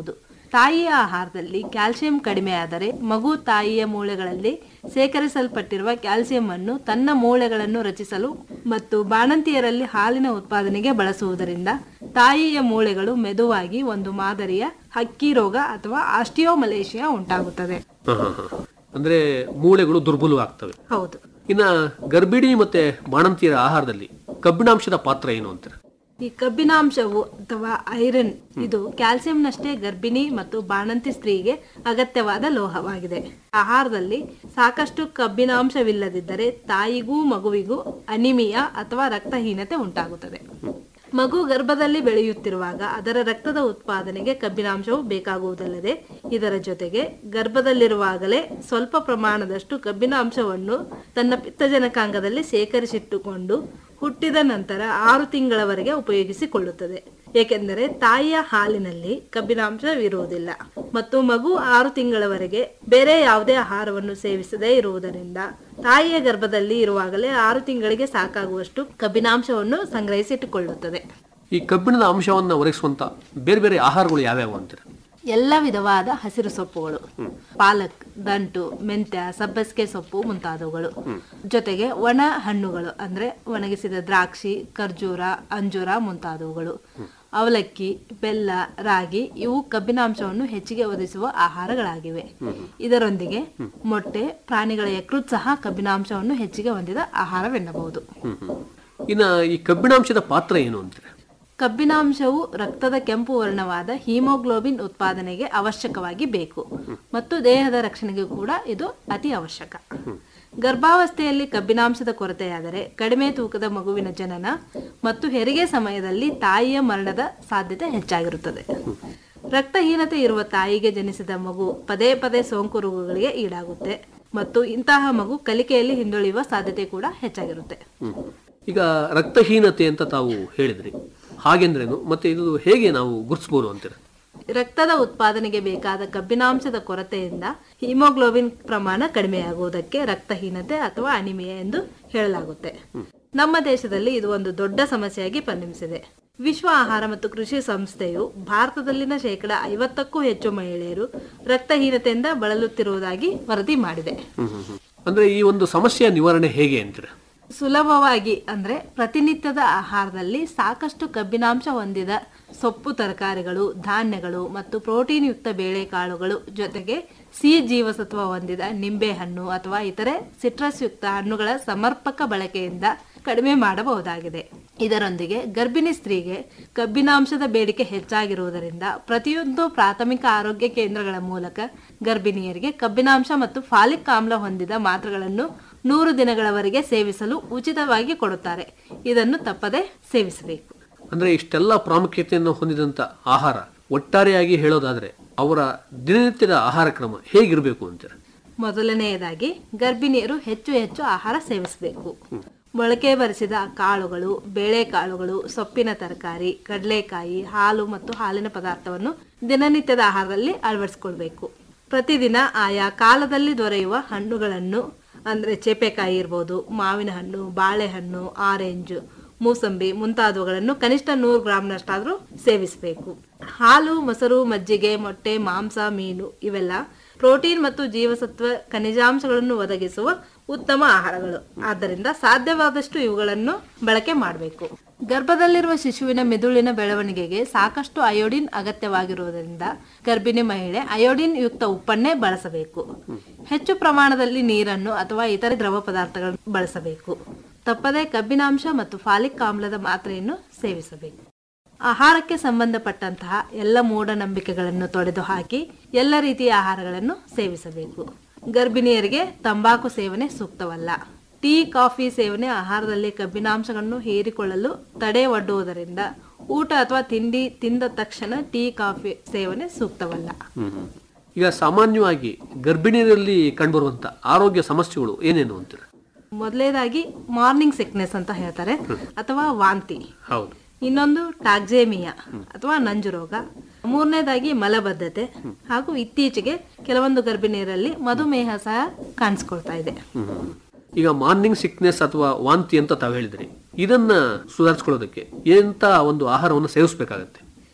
ತಾಯಿಯ ಆಹಾರದಲ್ಲಿ ಕ್ಯಾಲ್ಸಿಯಂ ಕಡಿಮೆಯಾದರೆ ಮಗು ತಾಯಿಯ ಮೂಳೆಗಳಲ್ಲಿ ಸೇಕರಿಸಲ್ಪಟ್ಟಿರುವ ಕ್ಯಾಲ್ಸಿಯಂ ಅನ್ನು ತನ್ನ ಮೂಳೆಗಳನ್ನು ರಚಿಸಲು ಮತ್ತು ಬಾಣಂತಿಯರಲ್ಲಿ ಹಾಲಿನ ಉತ್ಪಾದನೆಗೆ ಬಳಸುವುದರಿಂದ ತಾಯಿಯ ಮೂಳೆಗಳು ಮೆದುವಾಗಿ ಒಂದು ಮಾದರಿಯ ಹಕ್ಕಿ ರೋಗ ಅಥವಾ ಆಸ್ಟಿಯೋಮಲೇಷಿಯಾ ಉಂಟಾಗುತ್ತದೆ ಹ, ಹ, ಹ. ಅಂದ್ರೆ ಮೂಳೆಗಳು ದುರ್ಬಲವಾಗ್ತವೆ ಹೌದು ಇನ್ನ ಗರ್ಭಿಣಿ ಮತ್ತೆ ಬಾಣಂತಿಯರ ಆಹಾರದಲ್ಲಿ ಕಬ್ಬಿಣಾಂಶದ ಪಾತ್ರ ಏನು ಅಂತೀರ ಈ ಕಬ್ಬಿನಾಂಶವು ಅಥವಾ ಐರನ್ ಇದು ಕ್ಯಾಲ್ಸಿಯಂನಷ್ಟೇ ಗರ್ಭಿಣಿ ಮತ್ತು ಬಾಣಂತಿ ಸ್ತ್ರೀಗೆ ಅಗತ್ಯವಾದ ಲೋಹವಾಗಿದೆ ಆಹಾರದಲ್ಲಿ ಸಾಕಷ್ಟು ಕಬ್ಬಿನಾಂಶವಿಲ್ಲದಿದ್ದರೆ ತಾಯಿಗೂ ಮಗುವಿಗೂ ಅನಿಮಿಯಾ ಅಥವಾ ರಕ್ತಹೀನತೆ ಉಂಟಾಗುತ್ತದೆ ಮಗು ಗರ್ಭದಲ್ಲಿ ಬೆಳೆಯುತ್ತಿರುವಾಗ ಅದರ ರಕ್ತದ ಉತ್ಪಾದನೆಗೆ ಕಬ್ಬಿನಾಂಶವು ಬೇಕಾಗುವುದಲ್ಲದೆ ಇದರ ಜೊತೆಗೆ ಗರ್ಭದಲ್ಲಿರುವಾಗಲೇ ಸ್ವಲ್ಪ ಪ್ರಮಾಣದಷ್ಟು ಕಬ್ಬಿನಾಂಶವನ್ನು ತನ್ನ ಪಿತ್ತಜನಕಾಂಗದಲ್ಲಿ ಸೇಕರಿಸಿಟ್ಟುಕೊಂಡು ಹುಟ್ಟಿದ ನಂತರ ಆರು ತಿಂಗಳವರೆಗೆ ಉಪಯೋಗಿಸಿಕೊಳ್ಳುತ್ತದೆ ಏಕೆಂದರೆ ತಾಯಿಯ ಹಾಲಿನಲ್ಲಿ ಕಬ್ಬಿನಾಂಶವಿರುವುದಿಲ್ಲ ಮತ್ತು ಮಗು ಆರು ತಿಂಗಳವರೆಗೆ ಬೇರೆ ಯಾವುದೇ ಆಹಾರವನ್ನು ಸೇವಿಸದೇ ಇರುವುದರಿಂದ ತಾಯಿಯ ಗರ್ಭದಲ್ಲಿ ಇರುವಾಗಲೇ ಆರು ತಿಂಗಳಿಗೆ ಸಾಕಾಗುವಷ್ಟು ಕಬ್ಬಿನಾಂಶವನ್ನು ಸಂಗ್ರಹಿಸಿಟ್ಟುಕೊಳ್ಳುತ್ತದೆ ಈ ಕಬ್ಬಿಣದ ಅಂಶವನ್ನ ಒದಗಿಸುವಂತ ಬೇರೆ ಬೇರೆ ಆಹಾರಗಳು ಯಾವ್ಯಾವು ಅಂತೀರ ಎಲ್ಲ ವಿಧವಾದ ಹಸಿರು ಸೊಪ್ಪುಗಳು ಪಾಲಕ್ ದಂಟು ಮೆಂತ್ಯ ಸಬ್ಬಸಿಗೆ ಸೊಪ್ಪು ಮುಂತಾದವುಗಳು ಜೊತೆಗೆ ಒಣ ಹಣ್ಣುಗಳು ಅಂದ್ರೆ ಒಣಗಿಸಿದ ದ್ರಾಕ್ಷಿ ಖರ್ಜೂರ ಅಂಜೂರ ಮುಂತಾದವುಗಳು ಅವಲಕ್ಕಿ ಬೆಲ್ಲ ರಾಗಿ ಇವು ಕಬ್ಬಿನಾಂಶವನ್ನು ಹೆಚ್ಚಿಗೆ ಒದಗಿಸುವ ಆಹಾರಗಳಾಗಿವೆ ಇದರೊಂದಿಗೆ ಮೊಟ್ಟೆ ಪ್ರಾಣಿಗಳ ಯಕೃತ್ ಸಹ ಕಬ್ಬಿನಾಂಶವನ್ನು ಹೆಚ್ಚಿಗೆ ಹೊಂದಿದ ಆಹಾರವೆನ್ನಬಹುದು ಹ್ಮ್ ಹ್ಮ್. ಇನ್ನ ಈ ಕಬ್ಬಿಣಾಂಶದ ಪಾತ್ರ ಏನು ಅಂತೀರ ಕಬ್ಬಿನಾಂಶವು ರಕ್ತದ ಕೆಂಪು ವರ್ಣವಾದ ಹಿಮೋಗ್ಲೋಬಿನ್ ಉತ್ಪಾದನೆಗೆ ಅವಶ್ಯಕವಾಗಿ ಬೇಕು ಮತ್ತು ದೇಹದ ರಕ್ಷಣೆಗೆ ಕೂಡ ಇದು ಅತಿ ಅವಶ್ಯಕ ಗರ್ಭಾವಸ್ಥೆಯಲ್ಲಿ ಕಬ್ಬಿನಾಂಶದ ಕೊರತೆಯಾದರೆ ಕಡಿಮೆ ತೂಕದ ಮಗುವಿನ ಜನನ ಮತ್ತು ಹೆರಿಗೆ ಸಮಯದಲ್ಲಿ ತಾಯಿಯ ಮರಣದ ಸಾಧ್ಯತೆ ಹೆಚ್ಚಾಗಿರುತ್ತದೆ ರಕ್ತಹೀನತೆ ಇರುವ ತಾಯಿಗೆ ಜನಿಸಿದ ಮಗು ಪದೇ ಪದೇ ಸೋಂಕು ರೋಗಗಳಿಗೆ ಈಡಾಗುತ್ತೆ ಮತ್ತು ಇಂತಹ ಮಗು ಕಲಿಕೆಯಲ್ಲಿ ಹಿಂದುಳಿಯುವ ಸಾಧ್ಯತೆ ಕೂಡ ಹೆಚ್ಚಾಗಿರುತ್ತೆ ಹ್ಮ್. ಈಗ ರಕ್ತಹೀನತೆ ಅಂತ ತಾವು ಹೇಳಿದ್ರಿ ಹಾಗೆಂದ್ರೇನು ಮತ್ತೆ ಇದು ಹೇಗೆ ನಾವು ಗುರುತಿಸಬಹುದು ಅಂತೀರ ರಕ್ತದ ಉತ್ಪಾದನೆಗೆ ಬೇಕಾದ ಕಬ್ಬಿನಾಂಶದ ಕೊರತೆಯಿಂದ ಹಿಮೋಗ್ಲೋಬಿನ್ ಪ್ರಮಾಣ ಕಡಿಮೆಯಾಗುವುದಕ್ಕೆ ರಕ್ತಹೀನತೆ ಅಥವಾ ಅನಿಮಿಯಾ ಎಂದು ಹೇಳಲಾಗುತ್ತೆ ನಮ್ಮ ದೇಶದಲ್ಲಿ ಇದು ಒಂದು ದೊಡ್ಡ ಸಮಸ್ಯೆಯಾಗಿ ಪರಿಣಮಿಸಿದೆ ವಿಶ್ವ ಆಹಾರ ಮತ್ತು ಕೃಷಿ ಸಂಸ್ಥೆಯು ಭಾರತದಲ್ಲಿನ ಶೇಕಡ ಐವತ್ತಕ್ಕೂ ಹೆಚ್ಚು ಮಹಿಳೆಯರು ರಕ್ತಹೀನತೆಯಿಂದ ಬಳಲುತ್ತಿರುವುದಾಗಿ ವರದಿ ಮಾಡಿದೆ ಹ್ಮ್ ಹ್ಮ್ ಹ್ಮ್. ಅಂದ್ರೆ ಈ ಒಂದು ಸಮಸ್ಯೆಯ ನಿವಾರಣೆ ಹೇಗೆ ಅಂತೀರ ಸುಲಭವಾಗಿ ಅಂದ್ರೆ ಪ್ರತಿನಿತ್ಯದ ಆಹಾರದಲ್ಲಿ ಸಾಕಷ್ಟು ಕಬ್ಬಿನಾಂಶ ಹೊಂದಿದ ಸೊಪ್ಪು ತರಕಾರಿಗಳು ಧಾನ್ಯಗಳು ಮತ್ತು ಪ್ರೋಟೀನ್ ಯುಕ್ತ ಬೇಳೆಕಾಳುಗಳು ಜೊತೆಗೆ ಸಿಹಿ ಜೀವಸತ್ವ ಹೊಂದಿದ ನಿಂಬೆಹಣ್ಣು ಅಥವಾ ಇತರೆ ಸಿಟ್ರಸ್ ಯುಕ್ತ ಹಣ್ಣುಗಳ ಸಮರ್ಪಕ ಬಳಕೆಯಿಂದ ಕಡಿಮೆ ಮಾಡಬಹುದಾಗಿದೆ ಇದರೊಂದಿಗೆ ಗರ್ಭಿಣಿ ಸ್ತ್ರೀಗೆ ಕಬ್ಬಿನಾಂಶದ ಬೇಡಿಕೆ ಹೆಚ್ಚಾಗಿರುವುದರಿಂದ ಪ್ರತಿಯೊಂದು ಪ್ರಾಥಮಿಕ ಆರೋಗ್ಯ ಕೇಂದ್ರಗಳ ಮೂಲಕ ಗರ್ಭಿಣಿಯರಿಗೆ ಕಬ್ಬಿನಾಂಶ ಮತ್ತು ಫಾಲಿಕ್ ಆಮ್ಲ ಹೊಂದಿದ ಮಾತ್ರೆಗಳನ್ನು ನೂರು ದಿನಗಳವರೆಗೆ ಸೇವಿಸಲು ಉಚಿತವಾಗಿ ಕೊಡುತ್ತಾರೆ ಇದನ್ನು ತಪ್ಪದೆ ಸೇವಿಸಬೇಕು ಅಂದ್ರೆ ಇಷ್ಟೆಲ್ಲ ಪ್ರಾಮುಖ್ಯತೆಯನ್ನು ಹೊಂದಿದಂತ ಆಹಾರ ಒಟ್ಟಾರೆಯಾಗಿ ಹೇಳೋದಾದ್ರೆ ಅವರ ದಿನನಿತ್ಯದ ಆಹಾರ ಕ್ರಮ ಹೇಗಿರಬೇಕು ಅಂತೀರ ಮೊದಲನೆಯದಾಗಿ ಗರ್ಭಿಣಿಯರು ಹೆಚ್ಚು ಹೆಚ್ಚು ಆಹಾರ ಸೇವಿಸಬೇಕು ಮೊಳಕೆ ಬರಿಸಿದ ಕಾಳುಗಳು ಬೇಳೆಕಾಳುಗಳು ಸೊಪ್ಪಿನ ತರಕಾರಿ ಕಡಲೆಕಾಯಿ ಹಾಲು ಮತ್ತು ಹಾಲಿನ ಪದಾರ್ಥವನ್ನು ದಿನನಿತ್ಯದ ಆಹಾರದಲ್ಲಿ ಅಳವಡಿಸಿಕೊಳ್ಬೇಕು ಪ್ರತಿದಿನ ಆಯಾ ಕಾಲದಲ್ಲಿ ದೊರೆಯುವ ಹಣ್ಣುಗಳನ್ನು ಅಂದ್ರೆ ಚೇಪೆಕಾಯಿ ಇರ್ಬೋದು ಮಾವಿನ ಹಣ್ಣು ಬಾಳೆಹಣ್ಣು ಆರೆಂಜ್ ಮೂಸಂಬಿ ಮುಂತಾದವುಗಳನ್ನು ಕನಿಷ್ಠ ನೂರು ಗ್ರಾಂನಷ್ಟಾದರೂ ಸೇವಿಸಬೇಕು ಹಾಲು ಮೊಸರು ಮಜ್ಜಿಗೆ ಮೊಟ್ಟೆ ಮಾಂಸ ಮೀನು ಇವೆಲ್ಲ ಪ್ರೋಟೀನ್ ಮತ್ತು ಜೀವಸತ್ವ ಖನಿಜಾಂಶಗಳನ್ನು ಒದಗಿಸುವ ಉತ್ತಮ ಆಹಾರಗಳು ಆದ್ದರಿಂದ ಸಾಧ್ಯವಾದಷ್ಟು ಇವುಗಳನ್ನು ಬಳಕೆ ಮಾಡಬೇಕು ಗರ್ಭದಲ್ಲಿರುವ ಶಿಶುವಿನ ಮೆದುಳಿನ ಬೆಳವಣಿಗೆಗೆ ಸಾಕಷ್ಟು ಅಯೋಡಿನ್ ಅಗತ್ಯವಾಗಿರುವುದರಿಂದ ಗರ್ಭಿಣಿ ಮಹಿಳೆ ಅಯೋಡಿನ್ ಯುಕ್ತ ಉಪ್ಪನ್ನೇ ಬಳಸಬೇಕು ಹೆಚ್ಚು ಪ್ರಮಾಣದಲ್ಲಿ ನೀರನ್ನು ಅಥವಾ ಇತರೆ ದ್ರವ ಪದಾರ್ಥಗಳನ್ನು ಬಳಸಬೇಕು ತಪ್ಪದೆ ಕಬ್ಬಿನಾಂಶ ಮತ್ತು ಫಾಲಿಕ್ ಆಮ್ಲದ ಮಾತ್ರೆಯನ್ನು ಸೇವಿಸಬೇಕು ಆಹಾರಕ್ಕೆ ಸಂಬಂಧಪಟ್ಟಂತಹ ಎಲ್ಲ ಮೂಢನಂಬಿಕೆಗಳನ್ನು ತೊಡೆದು ಹಾಕಿ ಎಲ್ಲ ರೀತಿಯ ಆಹಾರಗಳನ್ನು ಸೇವಿಸಬೇಕು ಗರ್ಭಿಣಿಯರಿಗೆ ತಂಬಾಕು ಸೇವನೆ ಸೂಕ್ತವಲ್ಲ ಟೀ ಕಾಫಿ ಸೇವನೆ ಆಹಾರದಲ್ಲಿ ಕಬ್ಬಿನಾಂಶಗಳನ್ನು ಹೀರಿಕೊಳ್ಳಲು ತಡೆ ಒಡ್ಡುವುದರಿಂದ ಊಟ ಅಥವಾ ತಿಂಡಿ ತಿಂದ ತಕ್ಷಣ ಟೀ ಕಾಫಿ ಸೇವನೆ ಸೂಕ್ತವಲ್ಲ ಹ್ಮ್. ಈಗ ಸಾಮಾನ್ಯವಾಗಿ ಗರ್ಭಿಣಿಯರಲ್ಲಿ ಕಂಡುಬರುವಂತ ಆರೋಗ್ಯ ಸಮಸ್ಯೆಗಳು ಏನೇನು ಅಂತೀರ ಮೊದಲನೇದಾಗಿ ಮಾರ್ನಿಂಗ್ ಸಿಕ್ನೆಸ್ ಅಂತ ಹೇಳ್ತಾರೆ ಅಥವಾ ವಾಂತಿ ಹೌದು ಇನ್ನೊಂದು ಟಾಕ್ಸೇಮಿಯಾ ಅಥವಾ ನಂಜು ರೋಗ ಮೂರನೇದಾಗಿ ಮಲಬದ್ಧತೆ ಹಾಗೂ ಇತ್ತೀಚೆಗೆ ಕೆಲವೊಂದು ಗರ್ಭಿಣಿಯರಲ್ಲಿ ಮಧುಮೇಹ ಸಹ ಕಾಣಿಸ್ಕೊಳ್ತಾ ಇದೆ ಹ್ಮ್. ಈಗ ಮಾರ್ನಿಂಗ್ ಸಿಕ್ನೆಸ್ ಅಥವಾ ವಾಂತಿ ಅಂತ ತಾವು ಹೇಳಿದ್ರಿ ಇದನ್ನ ಸುಧಾರಿಸ್ಕೊಳ್ಳೋದಕ್ಕೆ ಎಂತ ಒಂದು ಆಹಾರವನ್ನು ಸೇವಿಸಬೇಕಾಗತ್ತೆ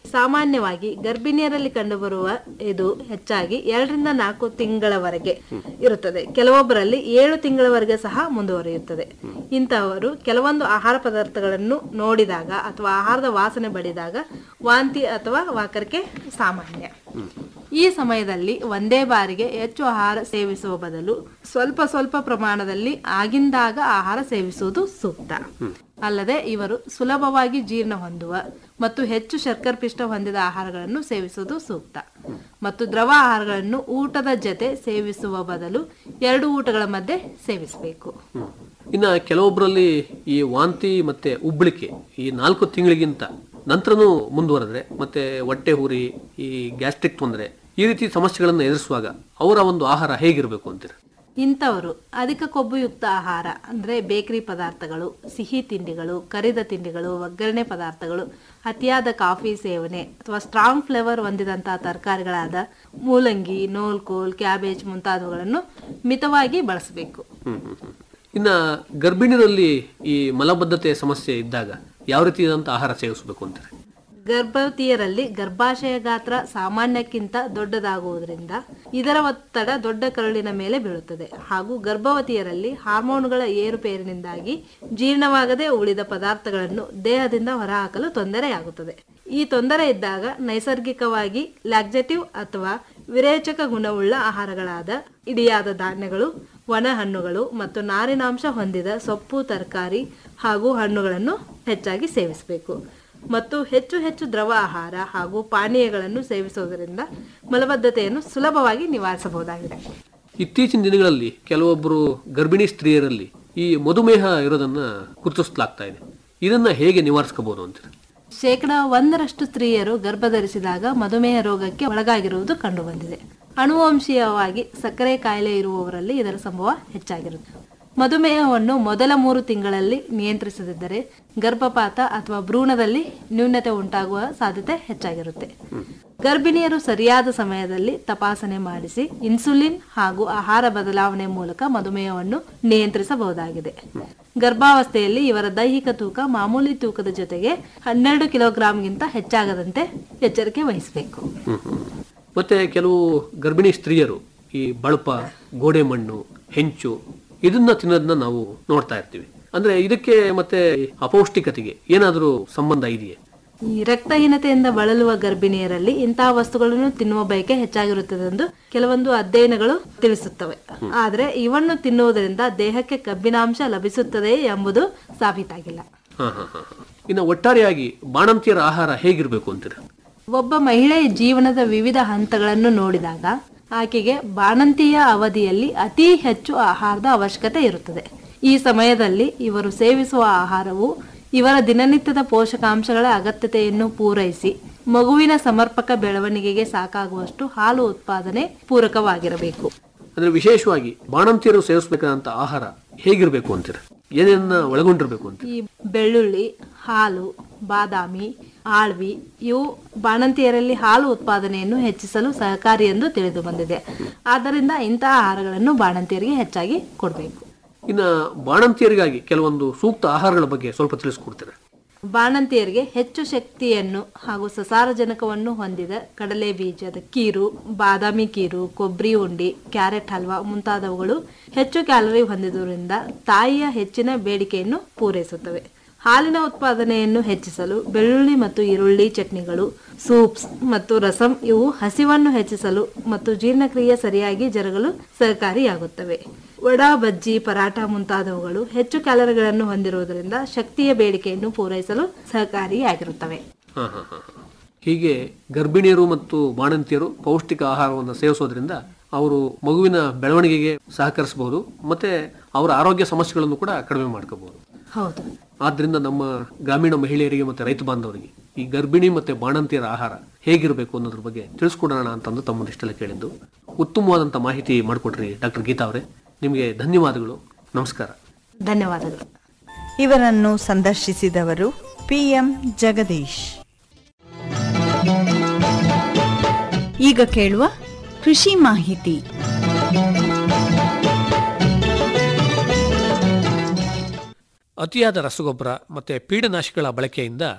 ಸಾಮಾನ್ಯವಾಗಿ ಗರ್ಭಿಣಿಯರಲ್ಲಿ ಕಂಡುಬರುವ ಇದು ಹೆಚ್ಚಾಗಿ ಎರಡರಿಂದ ನಾಲ್ಕು ತಿಂಗಳವರೆಗೆ ಇರುತ್ತದೆ ಕೆಲವೊಬ್ಬರಲ್ಲಿ ಏಳು ತಿಂಗಳವರೆಗೆ ಸಹ ಮುಂದುವರಿಯುತ್ತದೆ ಇಂತಹವರು ಕೆಲವೊಂದು ಆಹಾರ ಪದಾರ್ಥಗಳನ್ನು ನೋಡಿದಾಗ ಅಥವಾ ಆಹಾರದ ವಾಸನೆ ಬಡಿದಾಗ ವಾಂತಿ ಅಥವಾ ವಾಕರಿಕೆ ಸಾಮಾನ್ಯ ಈ ಸಮಯದಲ್ಲಿ ಒಂದೇ ಬಾರಿಗೆ ಹೆಚ್ಚು ಆಹಾರ ಸೇವಿಸುವ ಬದಲು ಸ್ವಲ್ಪ ಸ್ವಲ್ಪ ಪ್ರಮಾಣದಲ್ಲಿ ಆಗಿಂದಾಗ ಆಹಾರ ಸೇವಿಸುವುದು ಸೂಕ್ತ ಅಲ್ಲದೆ ಇವರು ಸುಲಭವಾಗಿ ಜೀರ್ಣ ಹೊಂದುವ ಮತ್ತು ಹೆಚ್ಚು ಶರ್ಕರ್ ಪಿಷ್ಟ ಹೊಂದಿದ ಆಹಾರಗಳನ್ನು ಸೇವಿಸುವುದು ಸೂಕ್ತ ಮತ್ತು ದ್ರವ ಆಹಾರಗಳನ್ನು ಊಟದ ಜೊತೆ ಸೇವಿಸುವ ಬದಲು ಎರಡು ಊಟಗಳ ಮಧ್ಯೆ ಸೇವಿಸಬೇಕು ಇನ್ನು ಕೆಲವೊಬ್ಬರಲ್ಲಿ ಈ ವಾಂತಿ ಮತ್ತೆ ಉಬ್ಬಳಿಕೆ ಈ ನಾಲ್ಕು ತಿಂಗಳಿಗಿಂತ ನಂತರನೂ ಮುಂದುವರೆದ್ರೆ ಮತ್ತೆ ಹೊಟ್ಟೆ ಹುರಿ ಈ ಗ್ಯಾಸ್ಟ್ರಿಕ್ ತೊಂದರೆ ಈ ರೀತಿ ಸಮಸ್ಯೆಗಳನ್ನು ಎದುರಿಸುವಾಗ ಅವರ ಒಂದು ಆಹಾರ ಹೇಗಿರಬೇಕು ಅಂತೀರ ಇಂಥವರು ಅಧಿಕ ಕೊಬ್ಬುಯುಕ್ತ ಆಹಾರ ಅಂದರೆ ಬೇಕರಿ ಪದಾರ್ಥಗಳು ಸಿಹಿ ತಿಂಡಿಗಳು ಕರಿದ ತಿಂಡಿಗಳು ಒಗ್ಗರಣೆ ಪದಾರ್ಥಗಳು ಅತಿಯಾದ ಕಾಫಿ ಸೇವನೆ ಅಥವಾ ಸ್ಟ್ರಾಂಗ್ ಫ್ಲೇವರ್ ಹೊಂದಿದಂತಹ ತರಕಾರಿಗಳಾದ ಮೂಲಂಗಿ ನೋಲ್ಕೋಲ್ ಕ್ಯಾಬೇಜ್ ಮುಂತಾದವುಗಳನ್ನು ಮಿತವಾಗಿ ಬಳಸಬೇಕು ಹ್ಮ್ ಹ್ಮ್ ಹ್ಮ್. ಇನ್ನ ಗರ್ಭಿಣಿರಲ್ಲಿ ಈ ಮಲಬದ್ಧತೆ ಸಮಸ್ಯೆ ಇದ್ದಾಗ ಯಾವ ರೀತಿಯಾದಂಥ ಆಹಾರ ಸೇವಿಸಬೇಕು ಅಂತಾರೆ ಗರ್ಭವತಿಯರಲ್ಲಿ ಗರ್ಭಾಶಯ ಗಾತ್ರ ಸಾಮಾನ್ಯಕ್ಕಿಂತ ದೊಡ್ಡದಾಗುವುದರಿಂದ ಇದರ ಒತ್ತಡ ದೊಡ್ಡ ಕರುಳಿನ ಮೇಲೆ ಬೀಳುತ್ತದೆ ಹಾಗೂ ಗರ್ಭವತಿಯರಲ್ಲಿ ಹಾರ್ಮೋನುಗಳ ಏರುಪೇರಿನಿಂದಾಗಿ ಜೀರ್ಣವಾಗದೆ ಉಳಿದ ಪದಾರ್ಥಗಳನ್ನು ದೇಹದಿಂದ ಹೊರಹಾಕಲು ತೊಂದರೆಯಾಗುತ್ತದೆ ಈ ತೊಂದರೆ ಇದ್ದಾಗ ನೈಸರ್ಗಿಕವಾಗಿ ಲ್ಯಾಕ್ಸೇಟಿವ್ ಅಥವಾ ವಿರೇಚಕ ಗುಣವುಳ್ಳ ಆಹಾರಗಳಾದ ಇಡಿಯಾದ ಧಾನ್ಯಗಳು ಒಣ ಹಣ್ಣುಗಳು ಮತ್ತು ನಾರಿನಾಂಶ ಹೊಂದಿದ ಸೊಪ್ಪು ತರಕಾರಿ ಹಾಗೂ ಹಣ್ಣುಗಳನ್ನು ಹೆಚ್ಚಾಗಿ ಸೇವಿಸಬೇಕು ಮತ್ತು ಹೆಚ್ಚು ಹೆಚ್ಚು ದ್ರವ ಆಹಾರ ಹಾಗೂ ಪಾನೀಯಗಳನ್ನು ಸೇವಿಸುವುದರಿಂದ ಮಲಬದ್ಧತೆಯನ್ನು ಸುಲಭವಾಗಿ ನಿವಾರಿಸಬಹುದಾಗಿದೆ ಇತ್ತೀಚಿನ ದಿನಗಳಲ್ಲಿ ಕೆಲವೊಬ್ಬರು ಗರ್ಭಿಣಿ ಸ್ತ್ರೀಯರಲ್ಲಿ ಈ ಮಧುಮೇಹ ಇರೋದನ್ನ ಗುರುತಿಸಲಾಗ್ತಾ ಇದೆ ಇದನ್ನ ಹೇಗೆ ನಿವಾರಿಸ್ಕೋಬಹುದು ಅಂತೀರ ಶೇಕಡ ಒಂದರಷ್ಟು ಸ್ತ್ರೀಯರು ಗರ್ಭಧರಿಸಿದಾಗ ಮಧುಮೇಹ ರೋಗಕ್ಕೆ ಒಳಗಾಗಿರುವುದು ಕಂಡುಬಂದಿದೆ ಅನುವಂಶೀಯವಾಗಿ ಸಕ್ಕರೆ ಕಾಯಿಲೆ ಇರುವವರಲ್ಲಿ ಇದರ ಸಂಭವ ಹೆಚ್ಚಾಗಿರುತ್ತೆ ಮಧುಮೇಹವನ್ನು ಮೊದಲ ಮೂರು ತಿಂಗಳಲ್ಲಿ ನಿಯಂತ್ರಿಸದಿದ್ದರೆ ಗರ್ಭಪಾತ ಅಥವಾ ಭ್ರೂಣದಲ್ಲಿ ನ್ಯೂನತೆ ಉಂಟಾಗುವ ಸಾಧ್ಯತೆ ಹೆಚ್ಚಾಗಿರುತ್ತೆ ಗರ್ಭಿಣಿಯರು ಸರಿಯಾದ ಸಮಯದಲ್ಲಿ ತಪಾಸಣೆ ಮಾಡಿಸಿ ಇನ್ಸುಲಿನ್ ಹಾಗೂ ಆಹಾರ ಬದಲಾವಣೆ ಮೂಲಕ ಮಧುಮೇಹವನ್ನು ನಿಯಂತ್ರಿಸಬಹುದಾಗಿದೆ ಗರ್ಭಾವಸ್ಥೆಯಲ್ಲಿ ಇವರ ದೈಹಿಕ ತೂಕ ಮಾಮೂಲಿ ತೂಕದ ಜೊತೆಗೆ ಹನ್ನೆರಡು ಕಿಲೋಗ್ರಾಂಗಿಂತ ಹೆಚ್ಚಾಗದಂತೆ ಎಚ್ಚರಿಕೆ ವಹಿಸಬೇಕು ಹ್ಮ್ ಹ್ಮ್. ಮತ್ತೆ ಕೆಲವು ಗರ್ಭಿಣಿ ಸ್ತ್ರೀಯರು ಈ ಬಳಪ ಗೋಡೆ ಮಣ್ಣು ಹೆಂಚು ಇದನ್ನ ತಿನ್ನೋದನ್ನ ನಾವು ನೋಡ್ತಾ ಇರ್ತೀವಿ ಅಂದ್ರೆ ಇದಕ್ಕೆ ಮತ್ತೆ ಅಪೌಷ್ಟಿಕತೆಗೆ ಏನಾದರೂ ಸಂಬಂಧ ಇದೆಯೇ ಈ ರಕ್ತಹೀನತೆಯಿಂದ ಬಳಲುವ ಗರ್ಭಿಣಿಯರಲ್ಲಿ ಇಂತಹ ವಸ್ತುಗಳನ್ನು ತಿನ್ನುವ ಬಯಕೆ ಹೆಚ್ಚಾಗಿರುತ್ತದೆ ಎಂದು ಕೆಲವೊಂದು ಅಧ್ಯಯನಗಳು ತಿಳಿಸುತ್ತವೆ ಆದರೆ ಇವನ್ನು ತಿನ್ನುವುದರಿಂದ ದೇಹಕ್ಕೆ ಕಬ್ಬಿನಾಂಶ ಲಭಿಸುತ್ತದೆ ಎಂಬುದು ಸಾಬೀತಾಗಿಲ್ಲ ಹಾ ಹಾ ಹಾ ಹಾ. ಇನ್ನು ಒಟ್ಟಾರೆಯಾಗಿ ಬಾಣಂತಿಯರ ಆಹಾರ ಹೇಗಿರಬೇಕು ಅಂತೀರ ಒಬ್ಬ ಮಹಿಳೆಯ ಜೀವನದ ವಿವಿಧ ಹಂತಗಳನ್ನು ನೋಡಿದಾಗ ಆಕೆಗೆ ಬಾಣಂತಿಯ ಅವಧಿಯಲ್ಲಿ ಅತಿ ಹೆಚ್ಚು ಆಹಾರದ ಅವಶ್ಯಕತೆ ಇರುತ್ತದೆ ಈ ಸಮಯದಲ್ಲಿ ಇವರು ಸೇವಿಸುವ ಆಹಾರವು ಇವರ ದಿನನಿತ್ಯದ ಪೋಷಕಾಂಶಗಳ ಅಗತ್ಯತೆಯನ್ನು ಪೂರೈಸಿ ಮಗುವಿನ ಸಮರ್ಪಕ ಬೆಳವಣಿಗೆಗೆ ಸಾಕಾಗುವಷ್ಟು ಹಾಲು ಉತ್ಪಾದನೆ ಪೂರಕವಾಗಿರಬೇಕು ಅಂದ್ರೆ ವಿಶೇಷವಾಗಿ ಬಾಣಂತಿಯರು ಸೇವಿಸಬೇಕಾದಂತ ಆಹಾರ ಹೇಗಿರಬೇಕು ಅಂತೀರ ಏನೇನ ಒಳಗೊಂಡಿರ್ಬೇಕು ಅಂತ ಈ ಬೆಳ್ಳುಳ್ಳಿ ಹಾಲು ಬಾದಾಮಿ ಆಳ್ವಿ ಇವು ಬಾಣಂತಿಯರಲ್ಲಿ ಹಾಲು ಉತ್ಪಾದನೆಯನ್ನು ಹೆಚ್ಚಿಸಲು ಸಹಕಾರಿ ಎಂದು ತಿಳಿದು ಬಂದಿದೆ ಆದ್ದರಿಂದ ಇಂತಹ ಆಹಾರಗಳನ್ನು ಬಾಣಂತಿಯರಿಗೆ ಹೆಚ್ಚಾಗಿ ಕೊಡಬೇಕು ಇನ್ನ ಬಾಣಂತಿಯರಿಗಾಗಿ ಕೆಲವೊಂದು ಸೂಕ್ತ ಆಹಾರಗಳ ಬಗ್ಗೆ ಸ್ವಲ್ಪ ತಿಳಿಸ್ಕೊಡ್ತೀರಾ ಬಾಣಂತಿಯರಿಗೆ ಹೆಚ್ಚು ಶಕ್ತಿಯನ್ನು ಹಾಗೂ ಸಸಾರಜನಕವನ್ನು ಹೊಂದಿದ ಕಡಲೆ ಬೀಜದ ಕೀರು ಬಾದಾಮಿ ಕೀರು ಕೊಬ್ಬರಿ ಉಂಡಿ ಕ್ಯಾರೆಟ್ ಹಲ್ವಾ ಮುಂತಾದವುಗಳು ಹೆಚ್ಚು ಕ್ಯಾಲರಿ ಹೊಂದಿರುವುದರಿಂದ ತಾಯಿಯ ಹೆಚ್ಚಿನ ಬೇಡಿಕೆಯನ್ನು ಪೂರೈಸುತ್ತವೆ ಹಾಲಿನ ಉತ್ಪಾದನೆಯನ್ನು ಹೆಚ್ಚಿಸಲು ಬೆಳ್ಳುಳ್ಳಿ ಮತ್ತು ಈರುಳ್ಳಿ ಚಟ್ನಿಗಳು ಸೂಪ್ಸ್ ಮತ್ತು ರಸಂ ಇವು ಹಸಿವನ್ನು ಹೆಚ್ಚಿಸಲು ಮತ್ತು ಜೀರ್ಣಕ್ರಿಯೆ ಸರಿಯಾಗಿ ಜರುಗಲು ಸಹಕಾರಿಯಾಗುತ್ತವೆ ವಡಾ ಬಜ್ಜಿ ಪರಾಟ ಮುಂತಾದವುಗಳು ಹೆಚ್ಚು ಕ್ಯಾಲರಿಗಳನ್ನು ಹೊಂದಿರುವುದರಿಂದ ಶಕ್ತಿಯ ಬೇಡಿಕೆಯನ್ನು ಪೂರೈಸಲು ಸಹಕಾರಿಯಾಗಿರುತ್ತವೆ ಹಾ ಹಾ ಹಾ ಹಾ. ಹೀಗೆ ಗರ್ಭಿಣಿಯರು ಮತ್ತು ಬಾಣಂತಿಯರು ಪೌಷ್ಟಿಕ ಆಹಾರವನ್ನು ಸೇವಿಸೋದ್ರಿಂದ ಅವರು ಮಗುವಿನ ಬೆಳವಣಿಗೆಗೆ ಸಹಕರಿಸಬಹುದು ಮತ್ತೆ ಅವರ ಆರೋಗ್ಯ ಸಮಸ್ಯೆಗಳನ್ನು ಕೂಡ ಕಡಿಮೆ ಮಾಡ್ಕೋಬಹುದು ಹೌದು ಆದ್ರಿಂದ ನಮ್ಮ ಗ್ರಾಮೀಣ ಮಹಿಳೆಯರಿಗೆ ಮತ್ತೆ ರೈತ ಬಾಂಧವರಿಗೆ ಈ ಗರ್ಭಿಣಿ ಮತ್ತೆ ಬಾಣಂತಿಯರ ಆಹಾರ ಹೇಗಿರಬೇಕು ಅನ್ನೋದ್ರ ಬಗ್ಗೆ ತಿಳಿಸ್ಕೊಡೋಣ ಅಂತಂದು ತಮ್ಮನ್ನಿಷ್ಟೆಲ್ಲ ಕೇಳಿದ್ದು ಉತ್ತಮವಾದಂಥ ಮಾಹಿತಿ ಮಾಡಿಕೊಟ್ರಿ ಡಾಕ್ಟರ್ ಗೀತಾ ಅವರೇ ನಿಮಗೆ ಧನ್ಯವಾದಗಳು ನಮಸ್ಕಾರ ಧನ್ಯವಾದಗಳು ಇವರನ್ನು ಸಂದರ್ಶಿಸಿದವರು ಪಿಎಂ ಜಗದೀಶ್ ಈಗ ಕೇಳುವ ಕೃಷಿ ಮಾಹಿತಿ ಅತಿಯಾದ ರಸಗೊಬ್ಬರ ಮತ್ತು ಪೀಡನಾಶಕಗಳ ಬಳಕೆಯಿಂದ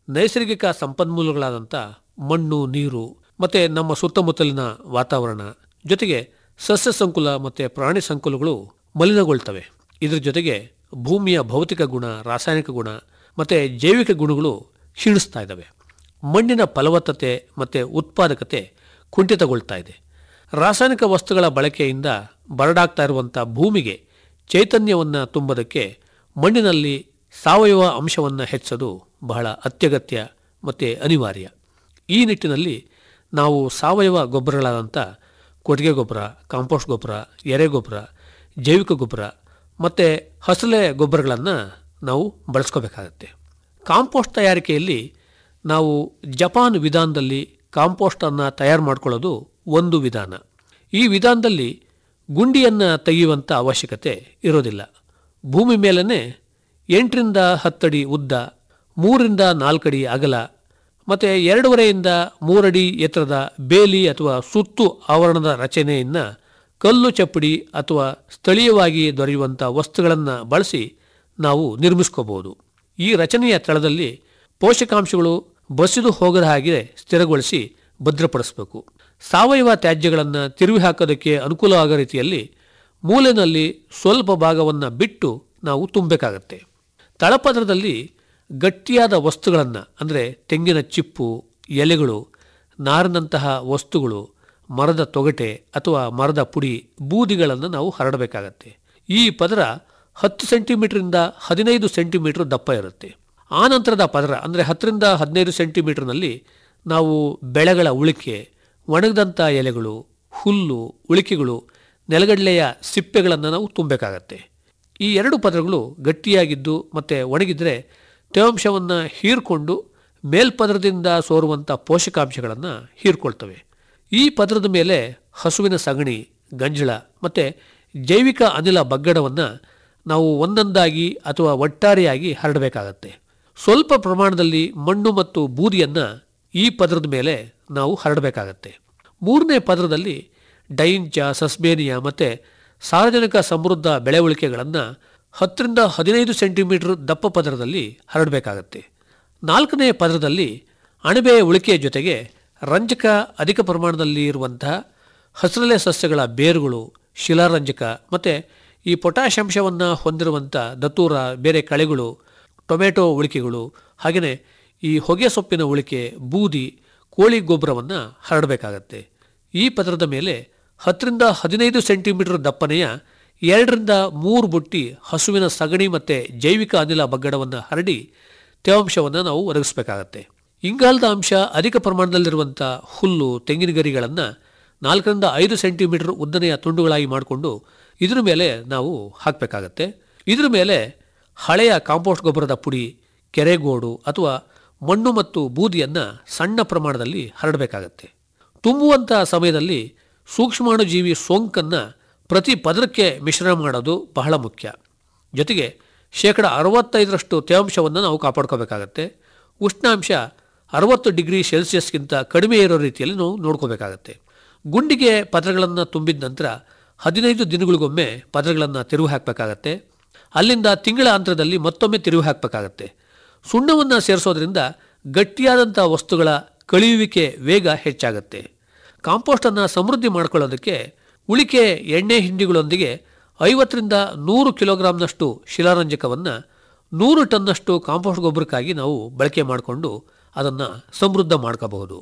ನೈಸರ್ಗಿಕ ಸಂಪನ್ಮೂಲಗಳಾದಂಥ ಮಣ್ಣು ನೀರು ಮತ್ತು ನಮ್ಮ ಸುತ್ತಮುತ್ತಲಿನ ವಾತಾವರಣ ಜೊತೆಗೆ ಸಸ್ಯ ಸಂಕುಲ ಮತ್ತು ಪ್ರಾಣಿ ಸಂಕುಲಗಳು ಮಲಿನಗೊಳ್ತವೆ ಇದರ ಜೊತೆಗೆ ಭೂಮಿಯ ಭೌತಿಕ ಗುಣ ರಾಸಾಯನಿಕ ಗುಣ ಮತ್ತು ಜೈವಿಕ ಗುಣಗಳು ಕ್ಷೀಣಿಸ್ತಾ ಇದ್ದಾವೆ ಮಣ್ಣಿನ ಫಲವತ್ತತೆ ಮತ್ತು ಉತ್ಪಾದಕತೆ ಕುಂಠಿತಗೊಳ್ತಾ ಇದೆ ರಾಸಾಯನಿಕ ವಸ್ತುಗಳ ಬಳಕೆಯಿಂದ ಬರಡಾಗ್ತಾ ಇರುವಂಥ ಭೂಮಿಗೆ ಚೈತನ್ಯವನ್ನು ತುಂಬೋದಕ್ಕೆ ಮಣ್ಣಿನಲ್ಲಿ ಸಾವಯವ ಅಂಶವನ್ನು ಹೆಚ್ಚೋದು ಬಹಳ ಅತ್ಯಗತ್ಯ ಮತ್ತು ಅನಿವಾರ್ಯ ಈ ನಿಟ್ಟಿನಲ್ಲಿ ನಾವು ಸಾವಯವ ಗೊಬ್ಬರಗಳಾದಂಥ ಕೊಟ್ಟಿಗೆ ಗೊಬ್ಬರ ಕಾಂಪೋಸ್ಟ್ ಗೊಬ್ಬರ ಎರೆಗೊಬ್ಬರ ಜೈವಿಕ ಗೊಬ್ಬರ ಮತ್ತು ಹಸಲೆ ಗೊಬ್ಬರಗಳನ್ನು ನಾವು ಬಳಸ್ಕೋಬೇಕಾಗತ್ತೆ ಕಾಂಪೋಸ್ಟ್ ತಯಾರಿಕೆಯಲ್ಲಿ ನಾವು ಜಪಾನ್ ವಿಧಾನದಲ್ಲಿ ಕಾಂಪೋಸ್ಟನ್ನು ತಯಾರು ಮಾಡ್ಕೊಳ್ಳೋದು ಒಂದು ವಿಧಾನ ಈ ವಿಧಾನದಲ್ಲಿ ಗುಂಡಿಯನ್ನು ತೆಗೆಯುವಂಥ ಅವಶ್ಯಕತೆ ಇರೋದಿಲ್ಲ ಭೂಮಿ ಮೇಲೇ ಎಂಟರಿಂದ ಹತ್ತಡಿ ಉದ್ದ ಮೂರರಿಂದ ನಾಲ್ಕಡಿ ಅಗಲ ಮತ್ತು ಎರಡೂವರೆಯಿಂದ ಮೂರಡಿ ಎತ್ತರದ ಬೇಲಿ ಅಥವಾ ಸುತ್ತು ಆವರಣದ ರಚನೆಯನ್ನು ಕಲ್ಲು ಚಪ್ಪಡಿ ಅಥವಾ ಸ್ಥಳೀಯವಾಗಿ ದೊರೆಯುವಂಥ ವಸ್ತುಗಳನ್ನು ಬಳಸಿ ನಾವು ನಿರ್ಮಿಸ್ಕೋಬಹುದು ಈ ರಚನೆಯ ತಳದಲ್ಲಿ ಪೋಷಕಾಂಶಗಳು ಬಸಿದು ಹೋಗದ ಹಾಗೆ ಸ್ಥಿರಗೊಳಿಸಿ ಭದ್ರಪಡಿಸಬೇಕು ಸಾವಯವ ತ್ಯಾಜ್ಯಗಳನ್ನು ತಿರುವಿ ಹಾಕೋದಕ್ಕೆ ಅನುಕೂಲ ಆಗೋ ರೀತಿಯಲ್ಲಿ ಮೂಲೆಯಲ್ಲಿ ಸ್ವಲ್ಪ ಭಾಗವನ್ನು ಬಿಟ್ಟು ನಾವು ತುಂಬಬೇಕಾಗತ್ತೆ ತಳಪದರದಲ್ಲಿ ಗಟ್ಟಿಯಾದ ವಸ್ತುಗಳನ್ನು ಅಂದರೆ ತೆಂಗಿನ ಚಿಪ್ಪು ಎಲೆಗಳು ನಾರಿನಂತಹ ವಸ್ತುಗಳು ಮರದ ತೊಗಟೆ ಅಥವಾ ಮರದ ಪುಡಿ ಬೂದಿಗಳನ್ನು ನಾವು ಹರಡಬೇಕಾಗತ್ತೆ ಈ ಪದರ ಹತ್ತು ಸೆಂಟಿಮೀಟರಿಂದ ಹದಿನೈದು ಸೆಂಟಿಮೀಟರ್ ದಪ್ಪ ಇರುತ್ತೆ ಆ ನಂತರದ ಪದರ ಅಂದರೆ ಹತ್ತರಿಂದ ಹದಿನೈದು ಸೆಂಟಿಮೀಟರ್ನಲ್ಲಿ ನಾವು ಬೆಳೆಗಳ ಉಳಿಕೆ ಒಣಗದಂಥ ಎಲೆಗಳು ಹುಲ್ಲು ಉಳಿಕೆಗಳು ನೆಲಗಡಲೆಯ ಸಿಪ್ಪೆಗಳನ್ನು ನಾವು ತುಂಬಬೇಕಾಗತ್ತೆ ಈ ಎರಡು ಪದರಗಳು ಗಟ್ಟಿಯಾಗಿದ್ದು ಮತ್ತು ಒಣಗಿದ್ರೆ ತೇವಾಂಶವನ್ನು ಹೀರ್ಕೊಂಡು ಮೇಲ್ಪದರದಿಂದ ಸೋರುವಂಥ ಪೋಷಕಾಂಶಗಳನ್ನು ಹೀರ್ಕೊಳ್ತವೆ ಈ ಪದರದ ಮೇಲೆ ಹಸುವಿನ ಸಗಣಿ ಗಂಜಳ ಮತ್ತು ಜೈವಿಕ ಅನಿಲ ಬಗ್ಗಡವನ್ನು ನಾವು ಒಂದೊಂದಾಗಿ ಅಥವಾ ಒಟ್ಟಾರೆಯಾಗಿ ಹರಡಬೇಕಾಗತ್ತೆ ಸ್ವಲ್ಪ ಪ್ರಮಾಣದಲ್ಲಿ ಮಣ್ಣು ಮತ್ತು ಬೂದಿಯನ್ನು ಈ ಪದರದ ಮೇಲೆ ನಾವು ಹರಡಬೇಕಾಗತ್ತೆ ಮೂರನೇ ಪದರದಲ್ಲಿ ಡೈಂಚ ಸಸ್ಬೇನಿಯಾ ಮತ್ತು ಸಾರ್ವಜನಿಕ ಸಮೃದ್ಧ ಬೆಳೆ ಉಳಿಕೆಗಳನ್ನು ಹತ್ತರಿಂದ ಹದಿನೈದು ಸೆಂಟಿಮೀಟರ್ ದಪ್ಪ ಪದರದಲ್ಲಿ ಹರಡಬೇಕಾಗತ್ತೆ ನಾಲ್ಕನೇ ಪದರದಲ್ಲಿ ಅಣಬೆ ಉಳಿಕೆಯ ಜೊತೆಗೆ ರಂಜಕ ಅಧಿಕ ಪ್ರಮಾಣದಲ್ಲಿ ಇರುವಂತಹ ಹಸಿರಲೆ ಸಸ್ಯಗಳ ಬೇರುಗಳು ಶಿಲಾರಂಜಕ ಮತ್ತು ಈ ಪೊಟ್ಯಾಷ್ ಅಂಶವನ್ನು ಹೊಂದಿರುವಂಥ ದತ್ತೂರ ಬೇರೆ ಕಳೆಗಳು ಟೊಮೆಟೊ ಉಳಿಕೆಗಳು ಹಾಗೆಯೇ ಈ ಹೊಗೆ ಸೊಪ್ಪಿನ ಉಳಿಕೆ ಬೂದಿ ಕೋಳಿ ಗೊಬ್ಬರವನ್ನು ಹರಡಬೇಕಾಗತ್ತೆ ಈ ಪದರದ ಮೇಲೆ ಹತ್ತರಿಂದ ಹದಿನೈದು ಸೆಂಟಿಮೀಟರ್ ದಪ್ಪನೆಯ ಎರಡರಿಂದ ಮೂರು ಬುಟ್ಟಿ ಹಸುವಿನ ಸಗಣಿ ಮತ್ತು ಜೈವಿಕ ಅನಿಲ ಬಗ್ಗಡವನ್ನು ಹರಡಿ ತೇವಾಂಶವನ್ನು ನಾವು ಒದಗಿಸಬೇಕಾಗತ್ತೆ ಇಂಗಾಲದ ಅಂಶ ಅಧಿಕ ಪ್ರಮಾಣದಲ್ಲಿರುವಂಥ ಹುಲ್ಲು ತೆಂಗಿನ ಗರಿಗಳನ್ನು ನಾಲ್ಕರಿಂದ ಐದು ಸೆಂಟಿಮೀಟರ್ ಉದ್ದನೆಯ ತುಂಡುಗಳಾಗಿ ಮಾಡಿಕೊಂಡು ಇದ್ರ ಮೇಲೆ ನಾವು ಹಾಕಬೇಕಾಗತ್ತೆ ಇದ್ರ ಮೇಲೆ ಹಳೆಯ ಕಾಂಪೋಸ್ಟ್ ಗೊಬ್ಬರದ ಪುಡಿ ಕೆರೆಗೋಡು ಅಥವಾ ಮಣ್ಣು ಮತ್ತು ಬೂದಿಯನ್ನು ಸಣ್ಣ ಪ್ರಮಾಣದಲ್ಲಿ ಹರಡಬೇಕಾಗತ್ತೆ ತುಂಬುವಂಥ ಸಮಯದಲ್ಲಿ ಸೂಕ್ಷ್ಮಾಣುಜೀವಿ ಸೋಂಕನ್ನು ಪ್ರತಿ ಪದರಕ್ಕೆ ಮಿಶ್ರಣ ಮಾಡೋದು ಬಹಳ ಮುಖ್ಯ ಜೊತೆಗೆ ಶೇಕಡ ಅರವತ್ತೈದರಷ್ಟು ತೇವಾಂಶವನ್ನು ನಾವು ಕಾಪಾಡ್ಕೋಬೇಕಾಗತ್ತೆ ಉಷ್ಣಾಂಶ ಅರವತ್ತು ಡಿಗ್ರಿ ಸೆಲ್ಸಿಯಸ್ಗಿಂತ ಕಡಿಮೆ ಇರೋ ರೀತಿಯಲ್ಲಿ ನಾವು ನೋಡ್ಕೋಬೇಕಾಗತ್ತೆ ಗುಂಡಿಗೆ ಪದರಗಳನ್ನು ತುಂಬಿದ ನಂತರ ಹದಿನೈದು ದಿನಗಳಿಗೊಮ್ಮೆ ಪದರಗಳನ್ನು ತಿರುವು ಹಾಕಬೇಕಾಗತ್ತೆ ಅಲ್ಲಿಂದ ತಿಂಗಳ ಅಂತರದಲ್ಲಿ ಮತ್ತೊಮ್ಮೆ ತಿರುವು ಹಾಕಬೇಕಾಗತ್ತೆ ಸುಣ್ಣವನ್ನು ಸೇರಿಸೋದ್ರಿಂದ ಗಟ್ಟಿಯಾದಂಥ ವಸ್ತುಗಳ ಕಳಿಯುವಿಕೆ ವೇಗ ಹೆಚ್ಚಾಗತ್ತೆ ಕಾಂಪೋಸ್ಟನ್ನು ಸಮೃದ್ಧಿ ಮಾಡ್ಕೊಳ್ಳೋದಕ್ಕೆ ಉಳಿಕೆ ಎಣ್ಣೆ ಹಿಂಡಿಗಳೊಂದಿಗೆ ಐವತ್ತರಿಂದ ನೂರು ಕಿಲೋಗ್ರಾಂನಷ್ಟು ಶಿಲಾರಂಜಕವನ್ನು ನೂರು ಟನ್ನಷ್ಟು ಕಾಂಪೋಸ್ಟ್ ಗೊಬ್ಬರಕ್ಕಾಗಿ ನಾವು ಬಳಕೆ ಮಾಡಿಕೊಂಡು ಅದನ್ನು ಸಮೃದ್ಧ ಮಾಡ್ಕೋಬಹುದು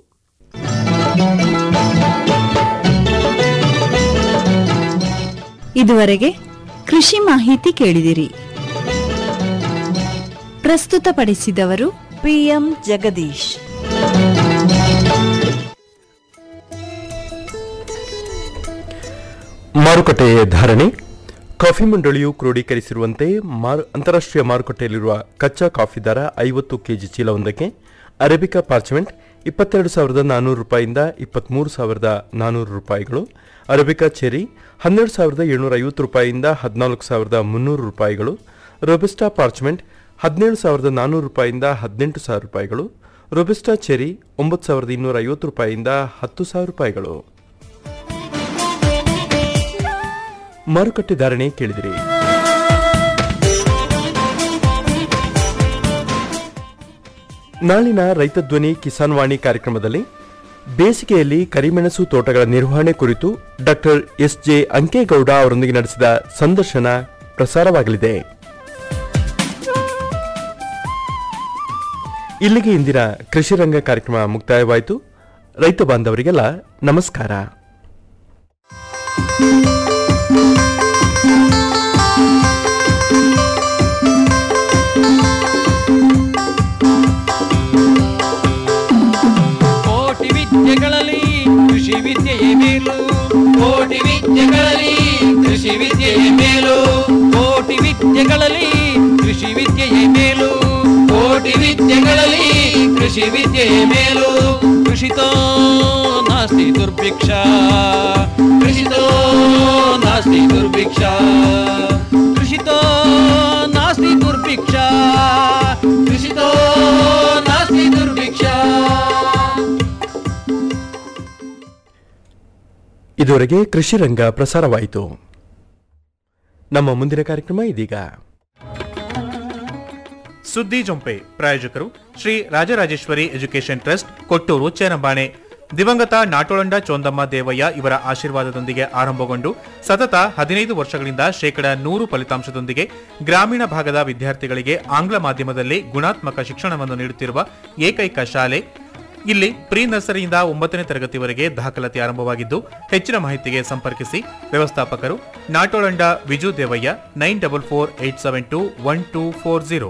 ಇದುವರೆಗೆ ಕೃಷಿ ಮಾಹಿತಿ ಕೇಳಿದಿರಿ ಪ್ರಸ್ತುತಪಡಿಸಿದವರು ಪಿಎಂ ಜಗದೀಶ್ ಮಾರುಕಟ್ಟೆ ಧಾರಣೆ ಕಾಫಿ ಮಂಡಳಿಯು ಕ್ರೋಢೀಕರಿಸಿರುವಂತೆ ಮಾರು ಅಂತಾರಾಷ್ಟ್ರೀಯ ಮಾರುಕಟ್ಟೆಯಲ್ಲಿರುವ ಕಚ್ಚಾ ಕಾಫಿ ದರ ಐವತ್ತು ಕೆಜಿ ಚೀಲವೊಂದಕ್ಕೆ ಅರೇಬಿಕಾ ಪಾರ್ಚಮೆಂಟ್ ಇಪ್ಪತ್ತೆರಡು ಸಾವಿರದ ನಾನ್ನೂರು ರೂಪಾಯಿಂದ ಇಪ್ಪತ್ತ್ಮೂರು ಸಾವಿರದ ನಾನ್ನೂರು ರೂಪಾಯಿಗಳು ಅರೇಬಿಕಾ ಚೆರಿ ಹನ್ನೆರಡು ಸಾವಿರದ ಏಳ್ನೂರ ಐವತ್ತು ರೂಪಾಯಿಯಿಂದ ಹದಿನಾಲ್ಕು ಸಾವಿರದ ಮುನ್ನೂರು ರೂಪಾಯಿಗಳು ರೊಬೆಸ್ಟಾ ಪಾರ್ಚಮೆಂಟ್ ಹದಿನೇಳು ಸಾವಿರದ ನಾನ್ನೂರು ರೂಪಾಯಿಯಿಂದ ಹದಿನೆಂಟು ಸಾವಿರ ರೂಪಾಯಿಗಳು ರೊಬೆಸ್ಟಾ ಚೆರಿ ಒಂಬತ್ತು ಸಾವಿರದ ಇನ್ನೂರ ಐವತ್ತು ರೂಪಾಯಿಯಿಂದ ಹತ್ತು ಸಾವಿರ ರೂಪಾಯಿಗಳು ಮಾರುಕಟ್ಟೆ ಧಾರಣೆ ಕೇಳಿದಿರಿ ನಾಳಿನ ರೈತ ಧ್ವನಿ ಕಿಸಾನ್ ವಾಣಿ ಕಾರ್ಯಕ್ರಮದಲ್ಲಿ ಬೇಸಿಗೆಯಲ್ಲಿ ಕರಿಮೆಣಸು ತೋಟಗಳ ನಿರ್ವಹಣೆ ಕುರಿತು ಡಾಕ್ಟರ್ ಎಸ್ ಜೆ ಅಂಕೇಗೌಡ ಅವರೊಂದಿಗೆ ನಡೆಸಿದ ಸಂದರ್ಶನ ಪ್ರಸಾರವಾಗಲಿದೆ ಇಲ್ಲಿಗೆ ಇಂದಿನ ಕೃಷಿ ರಂಗ ಕಾರ್ಯಕ್ರಮ ಮುಕ್ತಾಯವಾಯಿತು ರೈತ ಬಾಂಧವರಿಗೆಲ್ಲ ನಮಸ್ಕಾರ ಕೋಟಿ ವಿದ್ಯೆಗಳಲ್ಲಿ ಕೃಷಿ ವಿದ್ಯೆಯೇ ಮೇಲು ಕೋಟಿ ವಿದ್ಯೆಗಳಲ್ಲಿ ಕೃಷಿ ವಿದ್ಯೆಯೇ ಮೇಲು ಕೋಟಿ ವಿದ್ಯೆಗಳಲ್ಲಿ ಕೃಷಿ ವಿದ್ಯೆಯೇ ಮೇಲು ಕೋಟಿ ವಿದ್ಯೆಗಳಲ್ಲಿ ಕೃಷಿ ವಿದ್ಯೆಯೇ ಮೇಲು ಕೃಷಿತೋ ನಾಸ್ತಿ ದುರ್ಭಿಕ್ಷ ಕೃಷಿತೋ ನಾಸ್ತಿ ದುರ್ಭಿಕ್ಷ ಕೃಷಿತೋ ನಾಸ್ತಿ ದುರ್ಭಿಕ್ಷ ಕೃಷಿತೋ ನಾಸ್ತಿ ದುರ್ಭಿಕ್ಷ ಇದುವರೆಗೆ ಕೃಷಿ ರಂಗ ಪ್ರಸಾರವಾಯಿತು ನಮ್ಮ ಮುಂದಿನ ಕಾರ್ಯಕ್ರಮ ಇದೀಗ ಸುದ್ದಿ ಜೊಂಪೆ ಪ್ರಾಯೋಜಕರು ಶ್ರೀ ರಾಜರಾಜೇಶ್ವರಿ ಎಜುಕೇಷನ್ ಟ್ರಸ್ಟ್ ಕೊಟ್ಟೂರು ಚೇರಂಬಾಣೆ ದಿವಂಗತ ನಾಟೋಳಂಡ ಚೋಂದಮ್ಮ ದೇವಯ್ಯ ಇವರ ಆಶೀರ್ವಾದದೊಂದಿಗೆ ಆರಂಭಗೊಂಡು ಸತತ ಹದಿನೈದು ವರ್ಷಗಳಿಂದ ಶೇಕಡ ನೂರು ಫಲಿತಾಂಶದೊಂದಿಗೆ ಗ್ರಾಮೀಣ ಭಾಗದ ವಿದ್ಯಾರ್ಥಿಗಳಿಗೆ ಆಂಗ್ಲ ಮಾಧ್ಯಮದಲ್ಲಿ ಗುಣಾತ್ಮಕ ಶಿಕ್ಷಣವನ್ನು ನೀಡುತ್ತಿರುವ ಏಕೈಕ ಶಾಲೆ ಇಲ್ಲಿ ಪ್ರೀ ನರ್ಸರಿಯಿಂದ ಒಂಬತ್ತನೇ ತರಗತಿವರೆಗೆ ದಾಖಲಾತಿ ಆರಂಭವಾಗಿದ್ದು ಹೆಚ್ಚಿನ ಮಾಹಿತಿಗೆ ಸಂಪರ್ಕಿಸಿ ವ್ಯವಸ್ಥಾಪಕರು Natolanda Viju Devaiah nine double four eight seven two one two four zero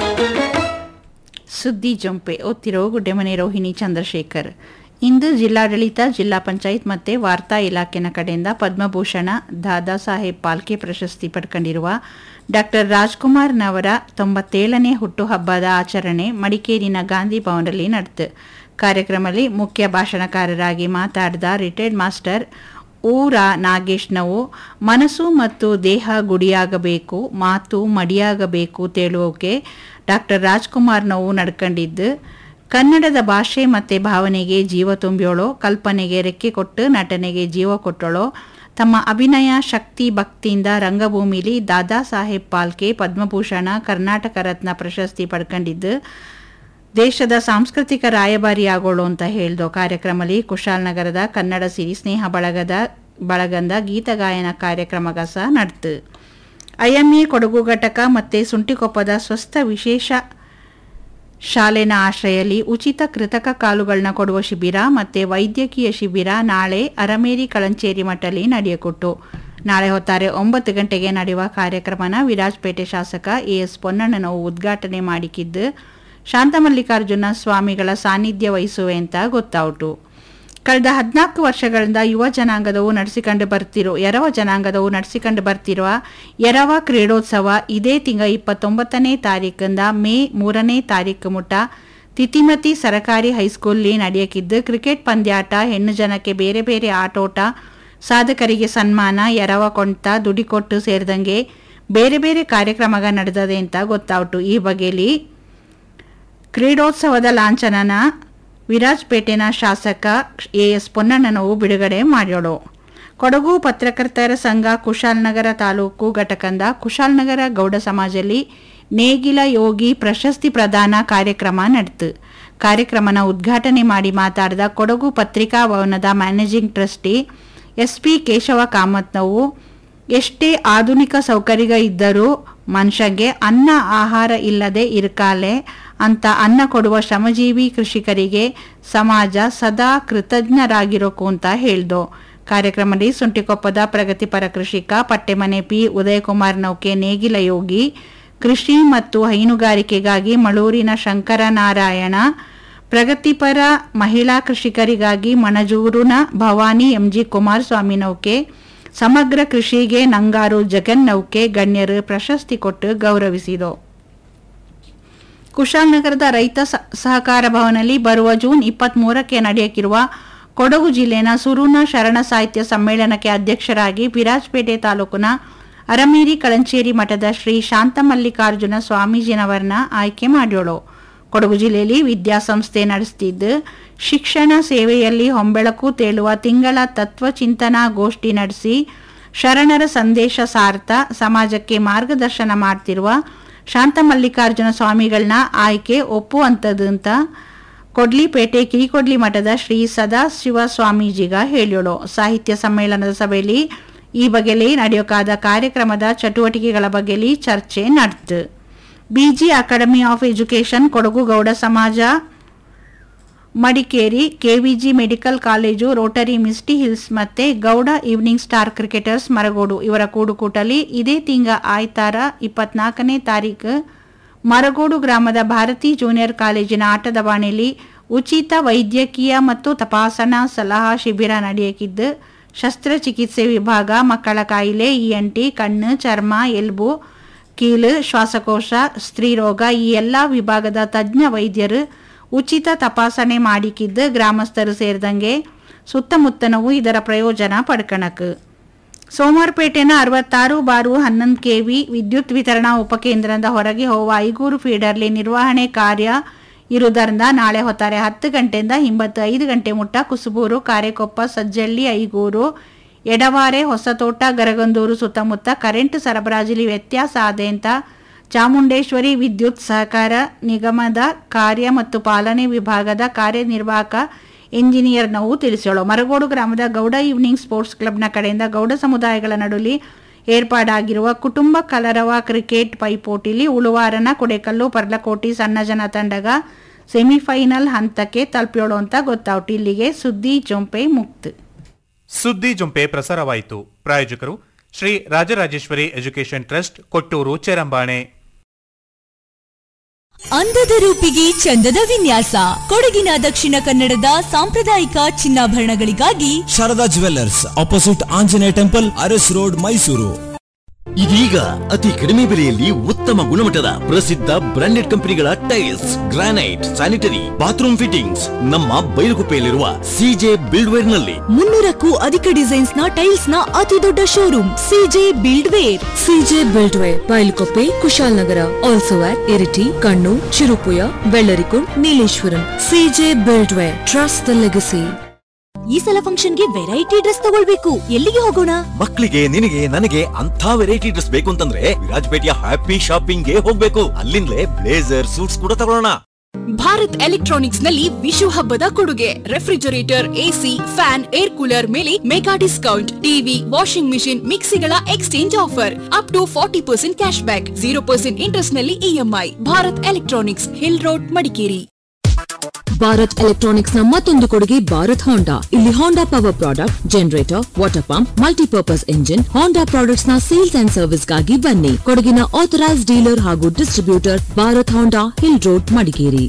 ಸುದ್ದಿ ಜೊಂಪೆ ಓದ್ತಿರೋ ಗುಡ್ಡೆಮನೆ ರೋಹಿಣಿ ಚಂದ್ರಶೇಖರ್ ಇಂದು ಜಿಲ್ಲಾಡಳಿತ ಜಿಲ್ಲಾ ಪಂಚಾಯತ್ ಮತ್ತೆ ವಾರ್ತಾ ಇಲಾಖೆನ ಕಡೆಯಿಂದ ಪದ್ಮಭೂಷಣ ದಾದಾ ಸಾಹೇಬ್ ಪಾಲ್ಕೆ ಪ್ರಶಸ್ತಿ ಪಡ್ಕೊಂಡಿರುವ ಡಾಕ್ಟರ್ ರಾಜ್ಕುಮಾರ್ನವರ ತೊಂಬತ್ತೇಳನೇ ಹುಟ್ಟುಹಬ್ಬದ ಆಚರಣೆ ಮಡಿಕೇರಿನ ಗಾಂಧಿ ಭವನದಲ್ಲಿ ನಡೆತು ಕಾರ್ಯಕ್ರಮದಲ್ಲಿ ಮುಖ್ಯ ಭಾಷಣಕಾರರಾಗಿ ಮಾತಾಡಿದ ರಿಟೈರ್ಡ್ ಮಾಸ್ಟರ್ ಊರ ನಾಗೇಶ್ನವು ಮನಸ್ಸು ಮತ್ತು ದೇಹ ಗುಡಿಯಾಗಬೇಕು ಮಾತು ಮಡಿಯಾಗಬೇಕು ತೇಳುವಕ್ಕೆ ಡಾಕ್ಟರ್ ರಾಜ್ಕುಮಾರ್ನವು ನಡ್ಕೊಂಡಿದ್ದು ಕನ್ನಡದ ಭಾಷೆ ಮತ್ತು ಭಾವನೆಗೆ ಜೀವ ತುಂಬ್ಯೋಳೋ ಕಲ್ಪನೆಗೆ ರೆಕ್ಕೆ ಕೊಟ್ಟು ನಟನೆಗೆ ಜೀವ ಕೊಟ್ಟಳೋ ತಮ್ಮ ಅಭಿನಯ ಶಕ್ತಿ ಭಕ್ತಿಯಿಂದ ರಂಗಭೂಮಿಲಿ ದಾದಾ ಸಾಹೇಬ್ ಪಾಲ್ಕೆ ಪದ್ಮಭೂಷಣ ಕರ್ನಾಟಕ ರತ್ನ ಪ್ರಶಸ್ತಿ ಪಡ್ಕೊಂಡಿದ್ದು ದೇಶದ ಸಾಂಸ್ಕೃತಿಕ ರಾಯಭಾರಿ ಆಗೋಳು ಅಂತ ಹೇಳ್ದು ಕಾರ್ಯಕ್ರಮದಲ್ಲಿ ಕುಶಾಲನಗರದ ಕನ್ನಡ ಸಿರಿ ಸ್ನೇಹ ಬಳಗದ ಬಳಗಂದ ಗೀತಗಾಯನ ಕಾರ್ಯಕ್ರಮಗ ಸಹ ನಡೆತು ಐಎಂಎ ಕೊಡಗು ಘಟಕ ಮತ್ತು ಸುಂಟಿಕೊಪ್ಪದ ಸ್ವಸ್ಥ ವಿಶೇಷ ಶಾಲೆನ ಆಶ್ರಯಲ್ಲಿ ಉಚಿತ ಕೃತಕ ಕಾಲುಗಳನ್ನ ಕೊಡುವ ಶಿಬಿರ ಮತ್ತು ವೈದ್ಯಕೀಯ ಶಿಬಿರ ನಾಳೆ ಅರಮೇರಿ ಕಳಂಚೇರಿ ಮಠಲ್ಲಿ ನಡೆಯಕೊಟ್ಟು ನಾಳೆ ಹೊತ್ತಾರೆ ಒಂಬತ್ತು ಗಂಟೆಗೆ ನಡೆಯುವ ಕಾರ್ಯಕ್ರಮನ ವಿರಾಜಪೇಟೆ ಶಾಸಕ ಎಎಸ್ ಪೊನ್ನಣ್ಣನವು ಉದ್ಘಾಟನೆ ಮಾಡಿಕಿದ್ದು ಶಾಂತಮಲ್ಲಿಕಾರ್ಜುನ ಸ್ವಾಮಿಗಳ ಸಾನ್ನಿಧ್ಯ ವಹಿಸುವೆ ಅಂತ ಗೊತ್ತಾಯಿತು ಕಳೆದ ಹದಿನಾಲ್ಕು ವರ್ಷಗಳಿಂದ ಯುವ ಜನಾಂಗದವು ನಡೆಸಿಕೊಂಡು ಬರ್ತಿರೋ ಎರವ ಜನಾಂಗದವು ನಡೆಸಿಕೊಂಡು ಬರ್ತಿರುವ ಎರವ ಕ್ರೀಡೋತ್ಸವ ಇದೇ ತಿಂಗಳ ಇಪ್ಪತ್ತೊಂಬತ್ತನೇ ತಾರೀಕಿಂದ ಮೇ ಮೂರನೇ ತಾರೀಕು ಮುಟ್ಟ ತಿತಿಮತಿ ಸರಕಾರಿ ಹೈಸ್ಕೂಲ್ನಲ್ಲಿ ನಡೆಯಕಿದ್ದು ಕ್ರಿಕೆಟ್ ಪಂದ್ಯಾಟ ಹೆಣ್ಣು ಜನಕ್ಕೆ ಬೇರೆ ಬೇರೆ ಆಟೋಟ ಸಾಧಕರಿಗೆ ಸನ್ಮಾನ ಎರವ ಕೊಂಟ ದುಡಿಕೊಟ್ಟು ಸೇರಿದಂಗೆ ಬೇರೆ ಬೇರೆ ಕಾರ್ಯಕ್ರಮಗ ನಡೆದದೆ ಅಂತ ಗೊತ್ತಾಯ್ತು ಈ ಬಗೆಯಲ್ಲಿ ಕ್ರೀಡೋತ್ಸವದ ಲಾಂಛನನ ವಿರಾಜಪೇಟೆನ ಶಾಸಕ ಎ ಎಸ್ ಪೊನ್ನಣ್ಣನವು ಬಿಡುಗಡೆ ಮಾಡ್ಯೋಳು ಕೊಡಗು ಪತ್ರಕರ್ತರ ಸಂಘ ಕುಶಾಲನಗರ ತಾಲೂಕು ಘಟಕಂದ ಕುಶಾಲನಗರ ಗೌಡ ಸಮಾಜದಲ್ಲಿ ನೇಗಿಲ ಯೋಗಿ ಪ್ರಶಸ್ತಿ ಪ್ರದಾನ ಕಾರ್ಯಕ್ರಮ ನಡೆತು ಕಾರ್ಯಕ್ರಮನ ಉದ್ಘಾಟನೆ ಮಾಡಿ ಮಾತಾಡಿದ ಕೊಡಗು ಪತ್ರಿಕಾ ಭವನದ managing trustee S P Keshava ಕಾಮತ್ನವು ಎಷ್ಟೇ ಆಧುನಿಕ ಸೌಕರ್ಯ ಇದ್ದರೂ ಮನುಷ್ಯಗೆ ಅನ್ನ ಆಹಾರ ಇಲ್ಲದೆ ಇರಕಾಲೆ ಅಂತ ಅನ್ನ ಕೊಡುವ ಶ್ರಮಜೀವಿ ಕೃಷಿಕರಿಗೆ ಸಮಾಜ ಸದಾ ಕೃತಜ್ಞರಾಗಿರೋಕು ಅಂತ ಹೇಳ್ದು ಕಾರ್ಯಕ್ರಮದಲ್ಲಿ ಸುಂಟಿಕೊಪ್ಪದ ಪ್ರಗತಿಪರ ಕೃಷಿಕ ಪಟ್ಟೆಮನೆ ಪಿ ಉದಯಕುಮಾರ್ ನೌಕೆ ನೇಗಿಲ ಯೋಗಿ ಕೃಷಿ ಮತ್ತು ಹೈನುಗಾರಿಕೆಗಾಗಿ ಮಳೂರಿನ ಶಂಕರನಾರಾಯಣ ಪ್ರಗತಿಪರ ಮಹಿಳಾ ಕೃಷಿಕರಿಗಾಗಿ ಮಣಜೂರುನ ಭವಾನಿ ಎಂಜಿ ಕುಮಾರಸ್ವಾಮಿ ನೌಕೆ ಸಮಗ್ರ ಕೃಷಿಗೆ ನಂಗಾರು ಜಗನ್ ನೌಕೆ ಗಣ್ಯರು ಪ್ರಶಸ್ತಿ ಕೊಟ್ಟು ಗೌರವಿಸಿದರು ಕುಶಾಲನಗರದ ರೈತ ಸ- ಸಹಕಾರ ಭವನದಲ್ಲಿ ಬರುವ ಜೂನ್ ಇಪ್ಪತ್ಮೂರಕ್ಕೆ ನಡೆಯಕ್ಕಿರುವ ಕೊಡಗು ಜಿಲ್ಲೆನ ಸುರುನ ಶರಣ ಸಾಹಿತ್ಯ ಸಮ್ಮೇಳನಕ್ಕೆ ಅಧ್ಯಕ್ಷರಾಗಿ ವಿರಾಜಪೇಟೆ ತಾಲೂಕಿನ ಅರಮೇರಿ ಕಳಂಚೇರಿ ಮಠದ ಶ್ರೀ ಶಾಂತಮಲ್ಲಿಕಾರ್ಜುನ ಸ್ವಾಮೀಜಿನವರನ್ನ ಆಯ್ಕೆ ಮಾಡ್ಯೋಳು ಕೊಡಗು ಜಿಲ್ಲೆಯಲ್ಲಿ ವಿದ್ಯಾಸಂಸ್ಥೆ ನಡೆಸುತ್ತಿದ್ದು ಶಿಕ್ಷಣ ಸೇವೆಯಲ್ಲಿ ಹೊಂಬೆಳಕು ತೇಳುವ ತಿಂಗಳ ತತ್ವ ಚಿಂತನಾ ಗೋಷ್ಠಿ ನಡೆಸಿ ಶರಣರ ಸಂದೇಶ ಸಾರ್ಥ ಸಮಾಜಕ್ಕೆ ಮಾರ್ಗದರ್ಶನ ಮಾಡ್ತಿರುವ ಶಾಂತ ಮಲ್ಲಿಕಾರ್ಜುನ ಸ್ವಾಮಿಗಳನ್ನ ಆಯ್ಕೆ ಒಪ್ಪುವಂಥದ್ದು ಅಂತ ಕೊಡ್ಲಿಪೇಟೆ ಕಿರಿಕೊಡ್ಲಿ ಮಠದ ಶ್ರೀ ಸದಾಶಿವ ಸ್ವಾಮೀಜಿಗ ಹೇಳಿಯೋಳು ಸಾಹಿತ್ಯ ಸಮ್ಮೇಳನದ ಸಭೆಯಲ್ಲಿ ಈ ಬಗೆಯಲ್ಲಿ ನಡೆಯೋಕಾದ ಕಾರ್ಯಕ್ರಮದ ಚಟುವಟಿಕೆಗಳ ಬಗ್ಗೆಲಿ ಚರ್ಚೆ ನಡೆತು BG Academy of Education Kodagu Gowda Samaja Madikeri KVG Medical College Rotary Misty Hills ಮತ್ತೆ Gowda Evening Star Cricketers Maragodu ಇವರ ಕೂಡುಕೂಟಲಿ ಇದೇ ತಿಂಗ ಆಯ್ತಾರ ಇಪ್ಪತ್ನಾಲ್ಕನೇ ತಾರೀಕು ಮರಗೋಡು ಗ್ರಾಮದ ಭಾರತಿ ಜೂನಿಯರ್ ಕಾಲೇಜಿನ ಆಟದ ಬಾಣೆಯಲ್ಲಿ ಉಚಿತ ವೈದ್ಯಕೀಯ ಮತ್ತು ತಪಾಸಣಾ ಸಲಹಾ ಶಿಬಿರ ನಡೆಯಕಿದ್ದು ಶಸ್ತ್ರಚಿಕಿತ್ಸೆ ವಿಭಾಗ ಮಕ್ಕಳ ಕಾಯಿಲೆ ಇಎನ್ಟಿ ಕಣ್ಣು ಚರ್ಮ ಎಲ್ಬು ಕೀಲು ಶ್ವಾಸಕೋಶ ಸ್ತ್ರೀರೋಗ ಈ ಎಲ್ಲ ವಿಭಾಗದ ತಜ್ಞ ವೈದ್ಯರು ಉಚಿತ ತಪಾಸಣೆ ಮಾಡಿಕಿದ್ದು ಗ್ರಾಮಸ್ಥರು ಸೇರಿದಂಗೆ ಸುತ್ತಮುತ್ತನವು ಇದರ ಪ್ರಯೋಜನ ಪಡ್ಕಣಕ್ ಸೋಮವಾರಪೇಟೆನ ಅರವತ್ತಾರು ಬಾರು ಹನ್ನೊಂದು ಕೆವಿ ವಿದ್ಯುತ್ ವಿತರಣಾ ಉಪಕೇಂದ್ರದ ಹೊರಗೆ ಹೋಗುವ ಐಗೂರು ಫೀಡರ್ಲಿ ನಿರ್ವಹಣೆ ಕಾರ್ಯ ಇರುವುದರಿಂದ ನಾಳೆ ಹೊತ್ತಾರೆ ಹತ್ತು ಗಂಟೆಯಿಂದ ಹಿಂಬತ್ತು ಐದು ಗಂಟೆ ಮುಟ್ಟ ಕುಸುಬೂರು ಕಾರೆಕೊಪ್ಪ ಸಜ್ಜಳ್ಳಿ ಐಗೂರು ಎಡವಾರೆ ಹೊಸತೋಟ ಗರಗಂದೂರು ಸುತ್ತಮುತ್ತ ಕರೆಂಟ್ ಸರಬರಾಜಲ್ಲಿ ವ್ಯತ್ಯಾಸ ಆದೆ ಅಂತ ಚಾಮುಂಡೇಶ್ವರಿ ವಿದ್ಯುತ್ ಸಹಕಾರ ನಿಗಮದ ಕಾರ್ಯ ಮತ್ತು ಪಾಲನೆ ವಿಭಾಗದ ಕಾರ್ಯನಿರ್ವಾಹಕ ಇಂಜಿನಿಯರ್ ನಾವು ತಿಳಿಸೋಳು ಮರಗೋಡು ಗ್ರಾಮದ ಗೌಡ ಈವ್ನಿಂಗ್ ಸ್ಪೋರ್ಟ್ಸ್ ಕ್ಲಬ್ನ ಕಡೆಯಿಂದ ಗೌಡ ಸಮುದಾಯಗಳ ನಡುವೆ ಏರ್ಪಾಡಾಗಿರುವ ಕುಟುಂಬ ಕಲರವ ಕ್ರಿಕೆಟ್ ಪೈಪೋಟಿಲಿ ಉಳುವಾರನ ಕೊಡೆಕಲ್ಲು ಪರ್ಲಕೋಟಿ ಸಣ್ಣ ಜನ ತಂಡಗ ಸೆಮಿಫೈನಲ್ ಹಂತಕ್ಕೆ ತಲುಪ್ಯೋಳು ಅಂತ ಗೊತ್ತಾವ್ತು ಇಲ್ಲಿಗೆ ಸುದ್ದಿ ಜೊಂಪೆ ಮುಕ್ತ ಸುದ್ದಿ ಜೊಂಪೆ ಪ್ರಸಾರವಾಯಿತು ಪ್ರಾಯೋಜಕರು ಶ್ರೀ ರಾಜರಾಜೇಶ್ವರಿ ಎಜುಕೇಷನ್ ಟ್ರಸ್ಟ್ ಕೊಟ್ಟೂರು ಚೆರಂಬಾಣೆ ಅಂದದ ರೂಪಿಗೆ ಚಂದದ ವಿನ್ಯಾಸ ಕೊಡಗಿನ ದಕ್ಷಿಣ ಕನ್ನಡದ ಸಾಂಪ್ರದಾಯಿಕ ಚಿನ್ನಾಭರಣಗಳಿಗಾಗಿ Sharada Jewellers opposite Anjaneya Temple Aras Road Mysuru ಇದೀಗ ಅತಿ ಕಡಿಮೆ ಬೆಲೆಯಲ್ಲಿ ಉತ್ತಮ ಗುಣಮಟ್ಟದ ಪ್ರಸಿದ್ಧ ಬ್ರಾಂಡೆಡ್ ಕಂಪನಿಗಳ tiles granite sanitary bathroom fittings ನಮ್ಮ ಬೈಲುಗುಪ್ಪೆಯಲ್ಲಿರುವ ಸಿಜೆ ಬಿಲ್ಡ್ವೇರ್ ನಲ್ಲಿ ಮುನ್ನೂರಕ್ಕೂ ಅಧಿಕ ಡಿಸೈನ್ಸ್ ನ ಟೈಲ್ಸ್ ನ ಅತಿ ದೊಡ್ಡ showroom CJ Buildware CJ Buildware Bylakuppe Kushalnagar also at Iritty Kannur Cherupuzha Bellarikund Nileshwaram CJ Buildware trust the legacy ಈ ಸಲ ಫಂಕ್ಷನ್ಗೆ ವೆರೈಟಿ ಡ್ರೆಸ್ ತಗೊಳ್ಬೇಕು ಎಲ್ಲಿಗೆ ಹೋಗೋಣ ಮಕ್ಕಳಿಗೆ ನಿನಗೆ ನನಗೆ ಅಂತ ವೆರೈಟಿ ಡ್ರೆಸ್ ಬೇಕು ಅಂತಂದ್ರೆ ವಿರಾಜಪೇಟೆಯ ಹ್ಯಾಪಿ ಶಾಪಿಂಗ್ ಗೆ ಹೋಗ್ಬೇಕು ಅಲ್ಲಿಂದಲೇ ಬ್ಲೇಸರ್ ಸೂಟ್ಸ್ ಕೂಡ ತಗೊಳ್ಳೋಣ ಭಾರತ್ ಎಲೆಕ್ಟ್ರಾನಿಕ್ಸ್ ನಲ್ಲಿ ವಿಶು ಹಬ್ಬದ ಕೊಡುಗೆ refrigerator AC fan air cooler ಮೇಲೆ mega discount TV washing machine ಮಿಕ್ಸಿಗಳ exchange offer up to forty percent cash back zero percent interest ನಲ್ಲಿ EMI Bharat Electronics Hill Road Madikeri Bharat Electronics ನ ಮತ್ತೊಂದು ಕೊಡುಗೆ ಭಾರತ್ ಹೋಂಡಾ ಇಲ್ಲಿ Honda power product generator water pump multipurpose engine Honda products ನ sales and service ಗಾಗಿ ಬನ್ನಿ ಕೊಡಗಿನ ಆಥರೈಸ್ ಡೀಲರ್ ಹಾಗೂ distributor Bharat Honda Hill Road Madikeri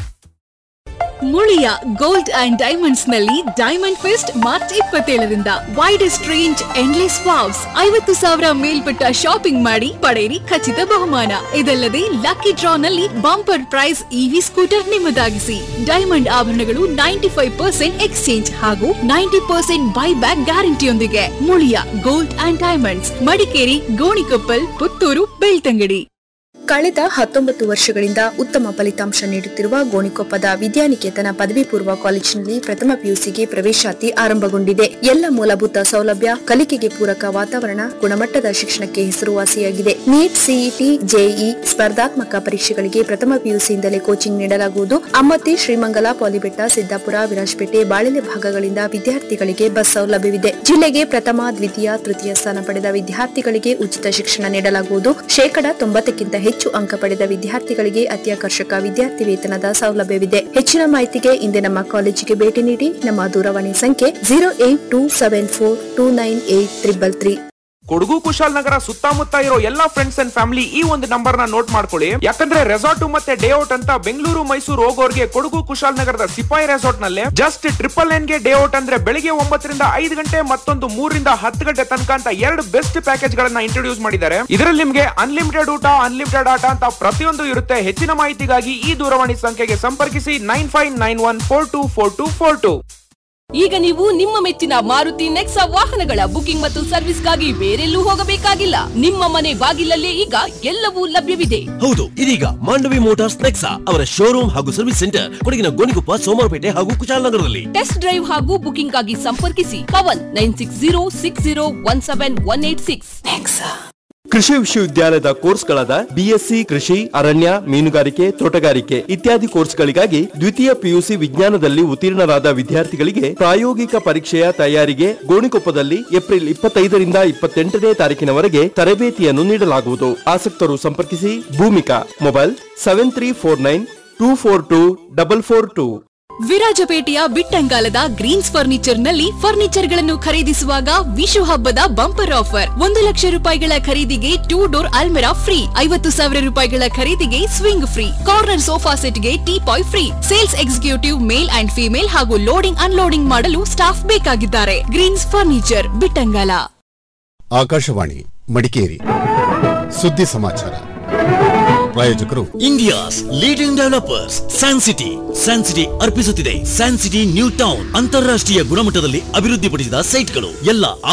Muliya Gold and Diamonds ನಲ್ಲಿ ಡೈಮಂಡ್ ಫೆಸ್ಟ್ ಮಾರ್ಚ್ ಇಪ್ಪತ್ತೇಳರಿಂದ ವೈಡೆಸ್ಟ್ ರೇಂಜ್ ಎಂಡ್ಲೆಸ್ ವಾವ್ಸ್ ಐವತ್ತು ಸಾವಿರ ಮೇಲ್ಪಟ್ಟ ಶಾಪಿಂಗ್ ಮಾಡಿ ಪಡೆಯಿರಿ ಖಚಿತ ಬಹುಮಾನ ಇದಲ್ಲದೆ ಲಕ್ಕಿ ಡ್ರಾ ನಲ್ಲಿ ಬಂಪರ್ ಪ್ರೈಸ್ ಇವಿ ಸ್ಕೂಟರ್ ನಿಮ್ಮದಾಗಿಸಿ ಡೈಮಂಡ್ ಆಭರಣಗಳು ನೈಂಟಿ ಫೈವ್ ಪರ್ಸೆಂಟ್ ಎಕ್ಸ್ಚೇಂಜ್ ಹಾಗೂ ನೈಂಟಿ ಪರ್ಸೆಂಟ್ ಬೈ ಬ್ಯಾಕ್ ಗ್ಯಾರಂಟಿಯೊಂದಿಗೆ Muliya Gold and Diamonds Madikeri Gonikoppal Puttur Belthangady ಕಳೆದ ಹತ್ತೊಂಬತ್ತು ವರ್ಷಗಳಿಂದ ಉತ್ತಮ ಫಲಿತಾಂಶ ನೀಡುತ್ತಿರುವ ಗೋಣಿಕೊಪ್ಪದ ವಿದ್ಯಾನಿಕೇತನ ಪದವಿ ಪೂರ್ವ ಕಾಲೇಜಿನಲ್ಲಿ ಪ್ರಥಮ ಪಿಯುಸಿಗೆ ಪ್ರವೇಶಾತಿ ಆರಂಭಗೊಂಡಿದೆ ಎಲ್ಲ ಮೂಲಭೂತ ಸೌಲಭ್ಯ ಕಲಿಕೆಗೆ ಪೂರಕ ವಾತಾವರಣ ಗುಣಮಟ್ಟದ ಶಿಕ್ಷಣಕ್ಕೆ ಹೆಸರುವಾಸಿಯಾಗಿದೆ ನೀಟ್ ಸಿಇಟಿ ಜೆಇ ಸ್ಪರ್ಧಾತ್ಮಕ ಪರೀಕ್ಷೆಗಳಿಗೆ ಪ್ರಥಮ ಪಿಯುಸಿಯಿಂದಲೇ ಕೋಚಿಂಗ್ ನೀಡಲಾಗುವುದು ಅಮ್ಮತ್ತಿ ಶ್ರೀಮಂಗಲ ಪಾಲಿಬೆಟ್ಟ ಸಿದ್ದಾಪುರ ವಿರಾಜಪೇಟೆ ಬಾಳೆಲೆ ಭಾಗಗಳಿಂದ ವಿದ್ಯಾರ್ಥಿಗಳಿಗೆ ಬಸ್ ಸೌಲಭ್ಯವಿದೆ ಜಿಲ್ಲೆಗೆ ಪ್ರಥಮ ದ್ವಿತೀಯ ತೃತೀಯ ಸ್ಥಾನ ಪಡೆದ ವಿದ್ಯಾರ್ಥಿಗಳಿಗೆ ಉಚಿತ ಶಿಕ್ಷಣ ನೀಡಲಾಗುವುದು ಶೇಕಡ ತೊಂಬತ್ತಕ್ಕಿಂತ ಹೆಚ್ಚು ಅಂಕ ಪಡೆದ ವಿದ್ಯಾರ್ಥಿಗಳಿಗೆ ಅತ್ಯಾಕರ್ಷಕ ವಿದ್ಯಾರ್ಥಿ ವೇತನದ ಸೌಲಭ್ಯವಿದೆ ಹೆಚ್ಚಿನ ಮಾಹಿತಿಗೆ ಇಂದೇ ನಮ್ಮ ಕಾಲೇಜಿಗೆ ಭೇಟಿ ನೀಡಿ ನಮ್ಮ ದೂರವಾಣಿ ಸಂಖ್ಯೆ zero eight two seven four two nine eight triple three Kodagu Kushalnagar ಸುತ್ತಮುತ್ತ ಇರೋ ಎಲ್ಲಾ ಫ್ರೆಂಡ್ಸ್ ಅಂಡ್ ಫ್ಯಾಮಿಲಿ ಈ ಒಂದು ನಂಬರ್ ನ ನೋಟ್ ಮಾಡ್ಕೊಳ್ಳಿ ಯಾಕಂದ್ರೆ ರೆಸಾರ್ಟ್ ಮತ್ತೆ ಡೇ ಔಟ್ ಅಂತ ಬೆಂಗಳೂರು ಮೈಸೂರು ಹೋಗೋರ್ಗೆ ಕೊಡಗು ಕುಶಾಲನಗರದ ಸಿಪಾಯಿ ರೆಸಾರ್ಟ್ ನಲ್ಲಿ ಜಸ್ಟ್ ಟ್ರಿಪಲ್ ನೈನ್ ಗೆ ಡೇ ಔಟ್ ಅಂದ್ರೆ ಬೆಳಿಗ್ಗೆ ಒಂಬತ್ತರಿಂದ ಐದು ಗಂಟೆ ಮತ್ತೊಂದು ಮೂರರಿಂದ ಹತ್ತು ಗಂಟೆ ತನಕ ಅಂತ ಎರಡು ಬೆಸ್ಟ್ ಪ್ಯಾಕೇಜ್ ಗಳನ್ನ ಇಂಟ್ರೊಡ್ಯೂಸ್ ಮಾಡಿದ್ದಾರೆ ಇದರಲ್ಲಿ ನಿಮ್ಗೆ ಅನ್ಲಿಮಿಟೆಡ್ ಊಟ ಅನ್ಲಿಮಿಟೆಡ್ ಆಟ ಅಂತ ಪ್ರತಿಯೊಂದು ಇರುತ್ತೆ ಹೆಚ್ಚಿನ ಮಾಹಿತಿಗಾಗಿ ಈ ದೂರವಾಣಿ ಸಂಖ್ಯೆಗೆ ಸಂಪರ್ಕಿಸಿ nine five nine one four two four two four two ಈಗ ನೀವು ನಿಮ್ಮ ಮೆಚ್ಚಿನ ಮಾರುತಿ ನೆಕ್ಸಾ ವಾಹನಗಳ ಬುಕಿಂಗ್ ಮತ್ತು ಸರ್ವಿಸ್ಗಾಗಿ ಬೇರೆಲ್ಲೂ ಹೋಗಬೇಕಾಗಿಲ್ಲ ನಿಮ್ಮ ಮನೆ ಬಾಗಿಲಲ್ಲೇ ಈಗ ಎಲ್ಲವೂ ಲಭ್ಯವಿದೆ ಹೌದು ಇದೀಗ ಮಾಂಡವಿ ಮೋಟಾರ್ಸ್ ನೆಕ್ಸಾ ಅವರ ಶೋರೂಮ್ ಹಾಗೂ ಸರ್ವಿಸ್ ಸೆಂಟರ್ ಕೊಡಗಿನ ಗೋಣಿಕೊಪ್ಪ ಸೋಮವಾರಪೇಟೆ ಹಾಗೂ ಕುಶಾಲನಗರದಲ್ಲಿ ಟೆಸ್ಟ್ ಡ್ರೈವ್ ಹಾಗೂ ಬುಕಿಂಗ್ ಆಗಿ ಸಂಪರ್ಕಿಸಿ Pavan nine six zero six zero one seven one eight six ಕೃಷಿ ವಿಶ್ವವಿದ್ಯಾಲಯದ ಕೋರ್ಸ್ಗಳಾದ ಬಿಎಸ್ಸಿ ಕೃಷಿ ಅರಣ್ಯ ಮೀನುಗಾರಿಕೆ ತೋಟಗಾರಿಕೆ ಇತ್ಯಾದಿ ಕೋರ್ಸ್ಗಳಿಗಾಗಿ ದ್ವಿತೀಯ ಪಿಯುಸಿ ವಿಜ್ಞಾನದಲ್ಲಿ ಉತ್ತೀರ್ಣರಾದ ವಿದ್ಯಾರ್ಥಿಗಳಿಗೆ ಪ್ರಾಯೋಗಿಕ ಪರೀಕ್ಷೆಯ ತಯಾರಿಗೆ ಗೋಣಿಕೊಪ್ಪದಲ್ಲಿ ಏಪ್ರಿಲ್ ಇಪ್ಪತ್ತೈದರಿಂದ ಇಪ್ಪತ್ತೆಂಟನೇ ತಾರೀಕಿನವರೆಗೆ ತರಬೇತಿಯನ್ನು ನೀಡಲಾಗುವುದು ಆಸಕ್ತರು ಸಂಪರ್ಕಿಸಿ Bhoomika mobile seven three four nine two four two double four two ವಿರಾಜಪೇಟೆಯ ಬಿಟ್ಟಂಗಾಲದ ಗ್ರೀನ್ಸ್ ಫರ್ನಿಚರ್ ನಲ್ಲಿ ಫರ್ನಿಚರ್ ಗಳನ್ನು ಖರೀದಿಸುವಾಗ ವಿಶು ಹಬ್ಬದ ಬಂಪರ್ ಆಫರ್ ಒಂದು ಲಕ್ಷ ರೂಪಾಯಿಗಳ ಖರೀದಿಗೆ ಟೂ ಡೋರ್ ಅಲ್ಮೆರಾ ಫ್ರೀ ಐವತ್ತು ಸಾವಿರ ರೂಪಾಯಿಗಳ ಖರೀದಿಗೆ ಸ್ವಿಂಗ್ ಫ್ರೀ ಕಾರ್ನರ್ ಸೋಫಾ ಸೆಟ್ಗೆ teapoy free sales executive male and female ಹಾಗೂ ಲೋಡಿಂಗ್ ಅನ್ಲೋಡಿಂಗ್ ಮಾಡಲು ಸ್ಟಾಫ್ ಬೇಕಾಗಿದ್ದಾರೆ ಗ್ರೀನ್ಸ್ ಫರ್ನಿಚರ್ ಬಿಟ್ಟಂಗಾಲ ಆಕಾಶವಾಣಿ ಮಡಿಕೇರಿ ಸುದ್ದಿ ಸಮಾಚಾರ ಪ್ರಾಯೋಜಕರು India's leading developers San City San City ಅರ್ಪಿಸುತ್ತಿದೆ ಸ್ಯಾನ್ ಸಿಟಿ ನ್ಯೂ ಟೌನ್ ಅಂತಾರಾಷ್ಟ್ರೀಯ ಗುಣಮಟ್ಟದಲ್ಲಿ ಅಭಿವೃದ್ಧಿಪಡಿಸಿದ ಸೈಟ್ಗಳು ಎಲ್ಲ